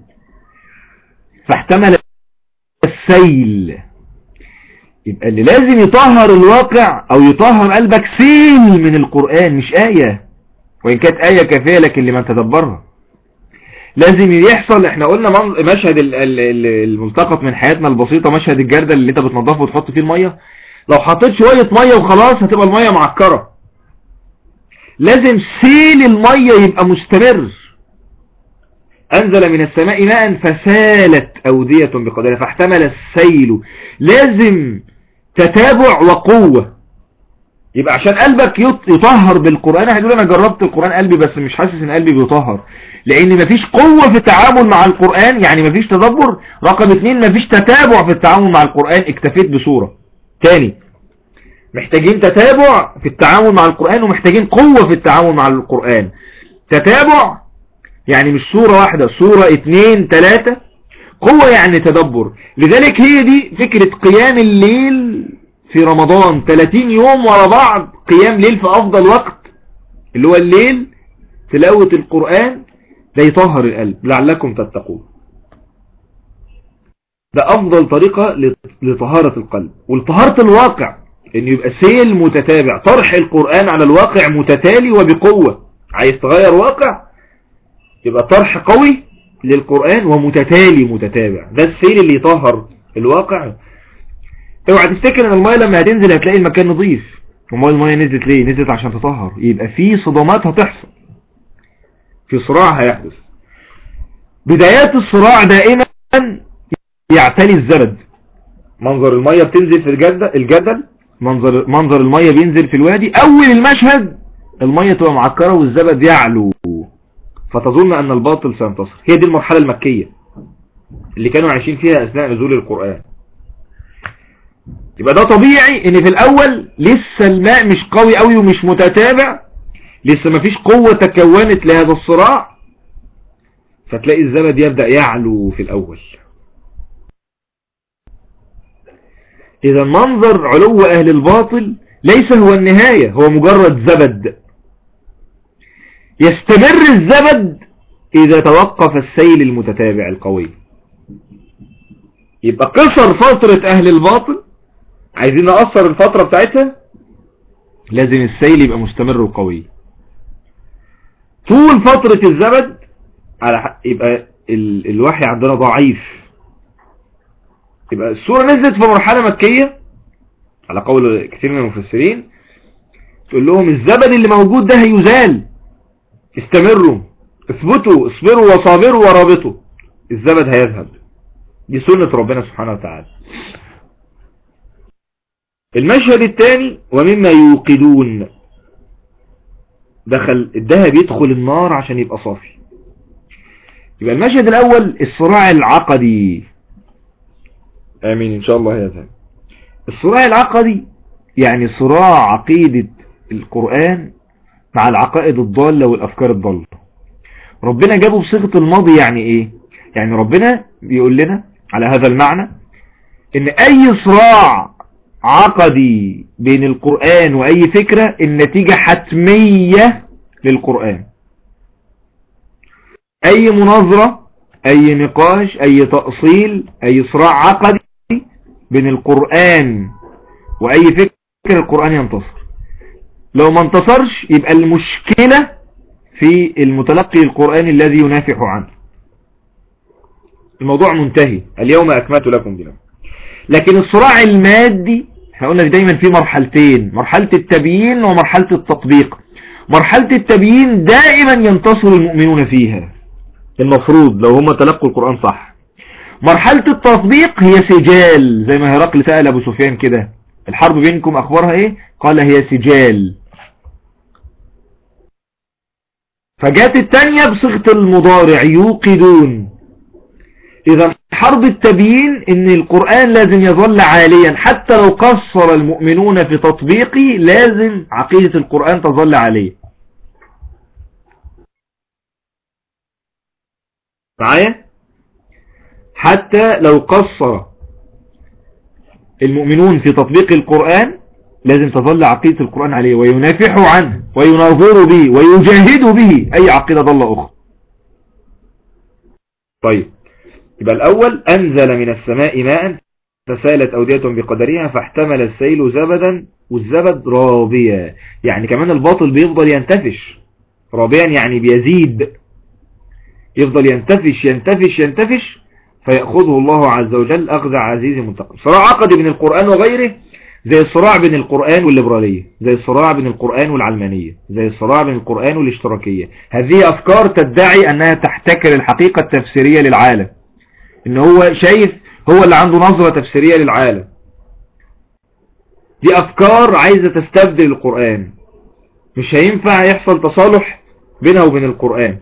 فاحتمل السيل يبقى اللي لازم يطهر الواقع او يطهر قلبك سيل من القرآن مش آية وإن كانت آية كافية لكن لمن تدبرها لازم يحصل احنا قلنا مشهد الملتقط من حياتنا البسيطة مشهد الجردل اللي انت بتنضفه وتحط فيه المية لو حطيت شوية مية وخلاص هتبقى المية معكرة لازم سيل المية يبقى مستمر أنزل من السماء ماء فسالت أودية بقدرها فاحتمل السيل لازم تتابع وقوة يبقى عشان قلبك يطهر بالقرآن هتقول أنا جربت القرآن قلبي بس مش حاسس إن قلبي بيطهر لأن مفيش قوة في التعامل مع القرآن يعني مفيش تدبر رقم اتنين مفيش تتابع في التعامل مع القرآن اكتفيت بصورة تاني محتاجين تتابع في التعامل مع القرآن ومحتاجين قوة في التعامل مع القرآن تتابع يعني مش صورة واحدة صورة اتنين تلاتة قوة يعني تدبر لذلك هي دي فكرة قيام الليل في رمضان 30 يوم ورا بعض قيام ليل في افضل وقت اللي هو الليل تلاوة القرآن ده يطهر القلب لعلكم تتقون ده افضل طريقة لطهارة القلب ولطهارة الواقع ان يبقى سيل متتابع طرح القرآن على الواقع متتالي وبقوة عايز تغير واقع يبقى طرح قوي للقرآن ومتتالي متتابع ده السيل اللي يطهر الواقع اوعى تفتكر ان المية لما هتنزل هتلاقي المكان نظيف امال المية نزلت ليه نزلت عشان تطهر يبقى في صدمات هتحصل في صراع هيحدث بدايات الصراع دائما يعتلي الزبد منظر المية بتنزل في الجدل, الجدل منظر, منظر المية بينزل في الوادي اول المشهد المية تبقى معكرة والزبد يعلو فتظن ان الباطل سينتصر هي دي المرحلة المكية اللي كانوا عايشين فيها اثناء نزول القرآن يبقى ده طبيعي ان في الاول لسه الماء مش قوي قوي ومش متتابع لسه مفيش قوة تكونت لهذا الصراع فتلاقي الزبد يبدأ يعلو في الاول اذا منظر علو اهل الباطل ليس هو النهاية هو مجرد زبد يستمر الزبد اذا توقف السيل المتتابع القوي يبقى قصر فترة اهل الباطل عايزين نقصر الفترة بتاعتها لازم السيل يبقى مستمر وقوي طول فترة الزبد على يبقى ال... الوحي عندنا ضعيف يبقى السورة نزلت في مرحلة مكية على قول كثير من المفسرين تقول لهم الزبد اللي موجود ده هيزال استمروا اثبتوا اصبروا وصابروا ورابطوا الزبد هيذهب دي سنة ربنا سبحانه وتعالى المشهد الثاني ومما يوقدون دخل الذهب يدخل النار عشان يبقى صافي يبقى المشهد الاول الصراع العقدي امين ان شاء الله يذهب الصراع العقدي يعني صراع عقيدة القرآن مع العقائد الضالة والافكار الضالة ربنا جابه بصيغة الماضي يعني ايه يعني ربنا بيقول لنا على هذا المعنى ان اي صراع عقدي بين القرآن واي فكرة النتيجة حتمية للقرآن اي مناظرة اي نقاش اي تأصيل اي صراع عقدي بين القرآن واي فكرة القرآن ينتصر لو ما انتصرش يبقى المشكلة في المتلقي القرآني الذي ينافح عنه الموضوع منتهي اليوم أكملت لكم دينكم لكن الصراع المادي احنا قلنا دايما في مرحلتين مرحلة التبيين ومرحلة التطبيق مرحلة التبيين دائما ينتصر المؤمنون فيها المفروض لو هم تلقوا القرآن صح مرحلة التطبيق هي سجال زي ما هرقل سأل أبو سفيان كده الحرب بينكم أخبارها إيه قال هي سجال فجات التانية بصيغة المضارع يوقدون إذا حرب التبيين إن القرآن لازم يظل عاليا حتى لو قصر المؤمنون في تطبيقه لازم عقيدة القرآن تظل عالية معايا حتى لو قصر المؤمنون في تطبيق القرآن لازم تظل عقيدة القرآن عليه وينافحوا عنه ويناظروا به ويجاهدوا به أي عقيدة ضل أخرى طيب يبقى الأول أنزل من السماء ماء فسالت أودية بقدرها فاحتمل السيل زبدا والزبد رابيا يعني كمان الباطل بيفضل ينتفش رابيا يعني بيزيد يفضل ينتفش ينتفش ينتفش فيأخذه الله عز وجل أخذ عزيز منتقم صراع عقدي بين القرآن وغيره زي الصراع بين القرآن والليبرالية زي الصراع بين القرآن والعلمانية زي الصراع بين القرآن والاشتراكية هذه أفكار تدعي أنها تحتكر الحقيقة التفسيرية للعالم إن هو شايف هو اللي عنده نظرة تفسيرية للعالم دي أفكار عايزة تستبدل القرآن مش هينفع يحصل تصالح بينها وبين القرآن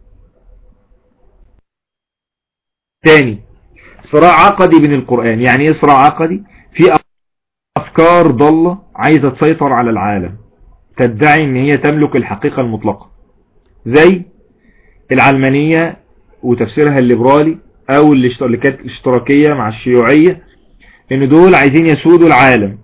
تاني صراع عقدي بين القرآن يعني ايه صراع عقدي في أفكار ضالة عايزة تسيطر على العالم تدعي ان هي تملك الحقيقة المطلقة زي العلمانية وتفسيرها الليبرالي او اللي كانت الاشتراكية مع الشيوعية ان دول عايزين يسودوا العالم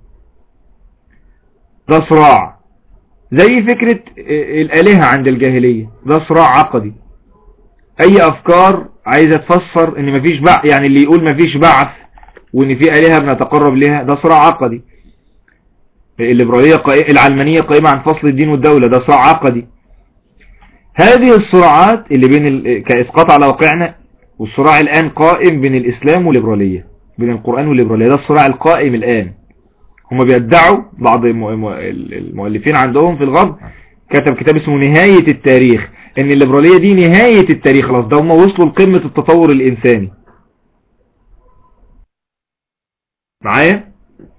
ده صراع زي فكرة الالهة عند الجاهلية ده صراع عقدي اي افكار عايزة تفسر ان مفيش بعث يعني اللي يقول مفيش بعث وان في الهة بنتقرب لها ده صراع عقدي الليبرالية قائمة العلمانية قائمة عن فصل الدين والدولة ده صراع عقدي هذه الصراعات اللي بين ال... كإسقاط على واقعنا والصراع الآن قائم بين الإسلام والليبرالية بين القرآن والليبرالية ده الصراع القائم الآن هم بيدعوا بعض المؤلفين عندهم في الغرب كتب كتاب اسمه نهاية التاريخ ان الليبرالية دي نهاية التاريخ خلاص ده هم وصلوا لقمة التطور الإنساني معايا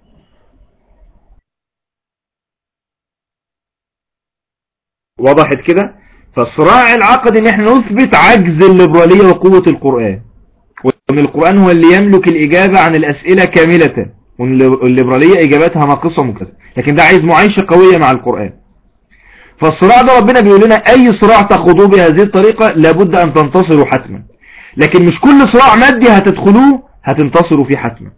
وضحت كده فالصراع العقدي ان احنا نثبت عجز الليبرالية وقوة القرآن وان القرآن هو اللي يملك الإجابة عن الأسئلة كاملة وان الليبرالية إجاباتها ناقصة مكتسبة لكن ده عايز معايشة قوية مع القرآن فالصراع ده ربنا بيقول لنا أي صراع تخوضوه بهذه الطريقة لابد أن تنتصروا حتما لكن مش كل صراع مادي هتدخلوه هتنتصروا فيه حتما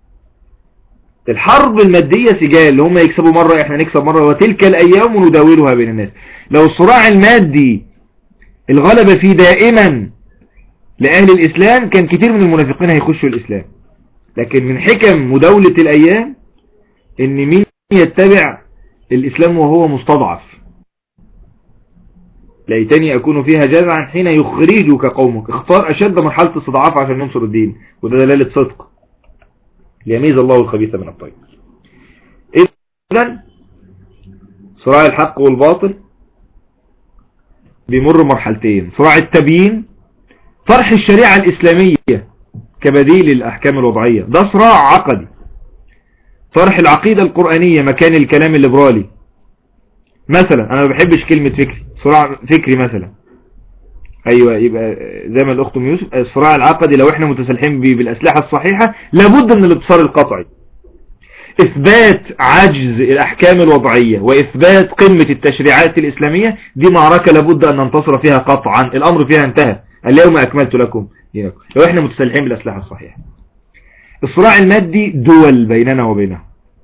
الحرب المادية سجال هم يكسبوا مرة احنا نكسب مرة وتلك الأيام ونداولها بين الناس لو الصراع المادي الغلبة فيه دائما لأهل الإسلام كان كتير من المنافقين هيخشوا الإسلام لكن من حكم مداولة الأيام ان مين يتبع الإسلام وهو مستضعف ليتني أكون فيها جزعا حين يخرجك قومك اختار أشد مرحلة استضعاف عشان ننصر الدين وده دلالة صدق ليميز الله الخبيث من الطيب إذن صراع الحق والباطل بيمر مرحلتين صراع التبيين طرح الشريعة الإسلامية كبديل للأحكام الوضعية ده صراع عقدي طرح العقيدة القرآنية مكان الكلام الليبرالي مثلا أنا ما بحبش كلمة فكري صراع فكري مثلا ايوه يبقى زي ما الاخت ام يوسف الصراع العقدي لو احنا متسلحين بالاسلحه الصحيحه لابد من الانتصار القطعي إثبات عجز الأحكام الوضعية وإثبات قمة التشريعات الإسلامية دي معركة لابد أن ننتصر فيها قطعا الأمر فيها انتهى اليوم أكملت لكم دينكم لو إحنا متسلحين بالأسلحة الصحيحة الصراع المادي دول بيننا وبينه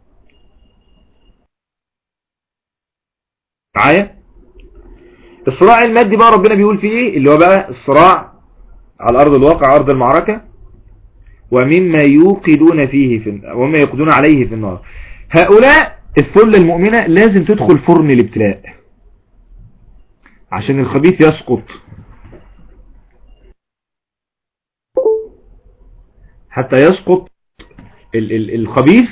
معايا الصراع المادي بقى ربنا بيقول فيه ايه اللي هو بقى الصراع على أرض الواقع أرض المعركة ومما يوقدون فيه في ومما يوقدون عليه في النار هؤلاء الثلة المؤمنة لازم تدخل فرن الابتلاء عشان الخبيث يسقط حتى يسقط ال ال الخبيث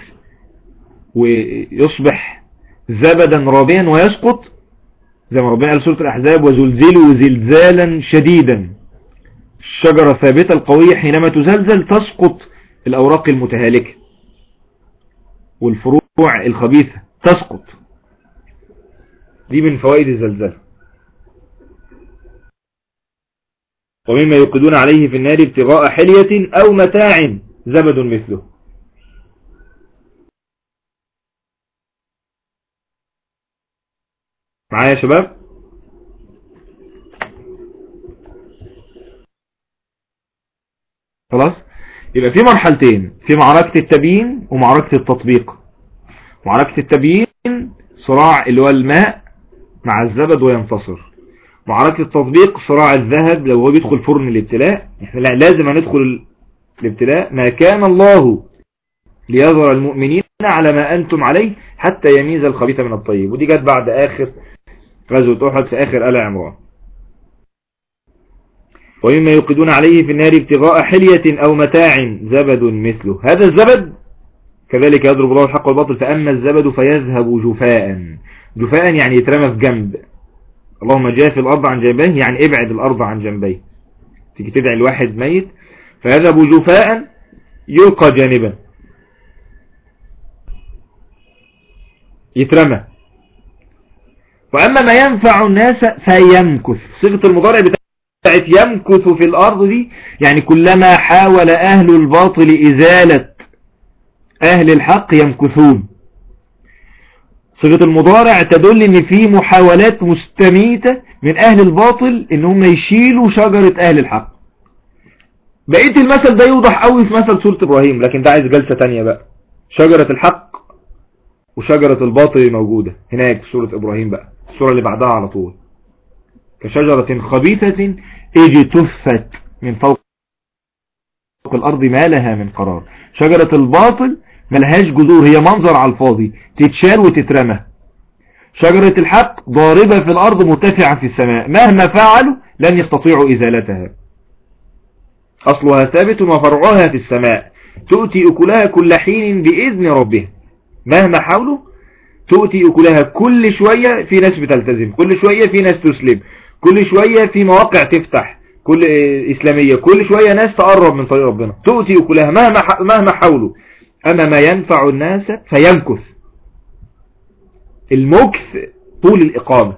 ويصبح زبدا رابيا ويسقط زي ما ربنا قال سورة الأحزاب وزلزلوا زلزالا شديدا الشجرة ثابتة القوية حينما تزلزل تسقط الأوراق المتهالكة والفروع الخبيثة تسقط دي من فوائد الزلزال ومما يوقدون عليه في النار ابتغاء حلية أو متاع زبد مثله معايا يا شباب خلاص يبقى في مرحلتين في معركة التبيين ومعركة التطبيق معركة التبيين صراع اللي هو الماء مع الزبد وينتصر معركة التطبيق صراع الذهب لو هو بيدخل فرن الابتلاء احنا لا لازم ندخل الابتلاء ما كان الله ليظهر المؤمنين على ما أنتم عليه حتى يميز الخبيث من الطيب ودي جت بعد آخر غزوة أحد في آخر آل عمران ومما يوقدون عليه في النار ابتغاء حلية أو متاع زبد مثله هذا الزبد كذلك يضرب الله الحق والباطل فأما الزبد فيذهب جفاء جفاء يعني يترمى في جنب اللهم جاف الأرض عن جنبيه يعني ابعد الأرض عن جنبيه تيجي تدعي الواحد ميت فيذهب جفاء يلقى جانبا يترمى وأما ما ينفع الناس فيمكث صيغة المضارع بتاعت يمكث في الأرض دي يعني كلما حاول أهل الباطل إزالة أهل الحق يمكثون صيغة المضارع تدل ان في محاولات مستميتة من اهل الباطل ان هم يشيلوا شجرة اهل الحق بقية المثل ده يوضح قوي في مثل سورة ابراهيم لكن ده عايز جلسة تانية بقى شجرة الحق وشجرة الباطل موجودة هناك في سورة ابراهيم بقى السورة اللي بعدها على طول كشجرة خبيثة اجتثت من فوق الارض ما لها من قرار شجرة الباطل ملهاش جذور هي منظر على الفاضي تتشال وتترمى شجرة الحق ضاربة في الأرض مرتفعة في السماء مهما فعلوا لن يستطيعوا إزالتها أصلها ثابت وفرعها في السماء تؤتي أكلها كل حين بإذن ربها مهما حاولوا تؤتي أكلها كل شوية في ناس بتلتزم كل شوية في ناس تسلم كل شوية في مواقع تفتح كل إسلامية كل شوية ناس تقرب من طريق ربنا تؤتي أكلها مهما مهما حاولوا أما ما ينفع الناس فيمكث المكث طول الإقامة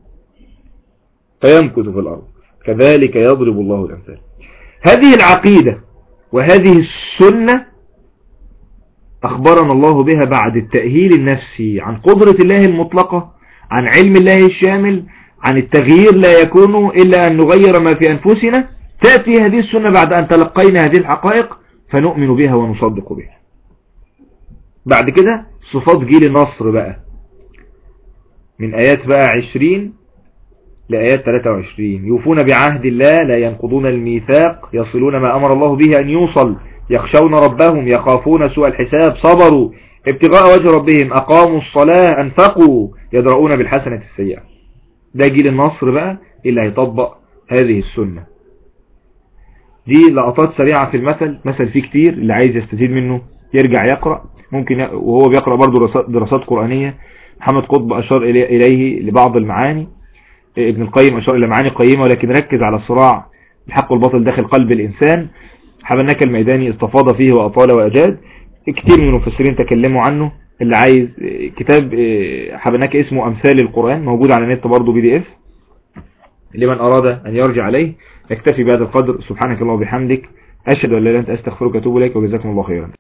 فيمكث في الأرض كذلك يضرب الله الأمثال هذه العقيدة وهذه السنة أخبرنا الله بها بعد التأهيل النفسي عن قدرة الله المطلقة عن علم الله الشامل عن التغيير لا يكون إلا أن نغير ما في أنفسنا تأتي هذه السنة بعد أن تلقينا هذه الحقائق فنؤمن بها ونصدق بها بعد كده صفات جيل النصر بقى من آيات بقى 20 لآيات 23 يوفون بعهد الله لا ينقضون الميثاق يصلون ما أمر الله به أن يوصل يخشون ربهم يخافون سوء الحساب صبروا ابتغاء وجه ربهم أقاموا الصلاة أنفقوا يدرؤون بالحسنة السيئة ده جيل النصر بقى اللي هيطبق هذه السنة دي لقطات سريعة في المثل مثل فيه كتير اللي عايز يستفيد منه يرجع يقرأ ممكن وهو بيقرأ برضه دراسات قرآنية محمد قطب أشار إليه لبعض المعاني ابن القيم أشار إلى معاني قيمة ولكن ركز على الصراع الحق والباطل داخل قلب الإنسان حبناك الميداني استفاض فيه وأطال وأجاد كتير من المفسرين تكلموا عنه اللي عايز كتاب حبناك اسمه أمثال القرآن موجود على النت برضه بي دي اف لمن أراد أن يرجع عليه اكتفي بهذا القدر سبحانك الله وبحمدك أشهد أن لا إله إلا أنت أستغفرك وأتوب إليك وجزاكم الله خيرا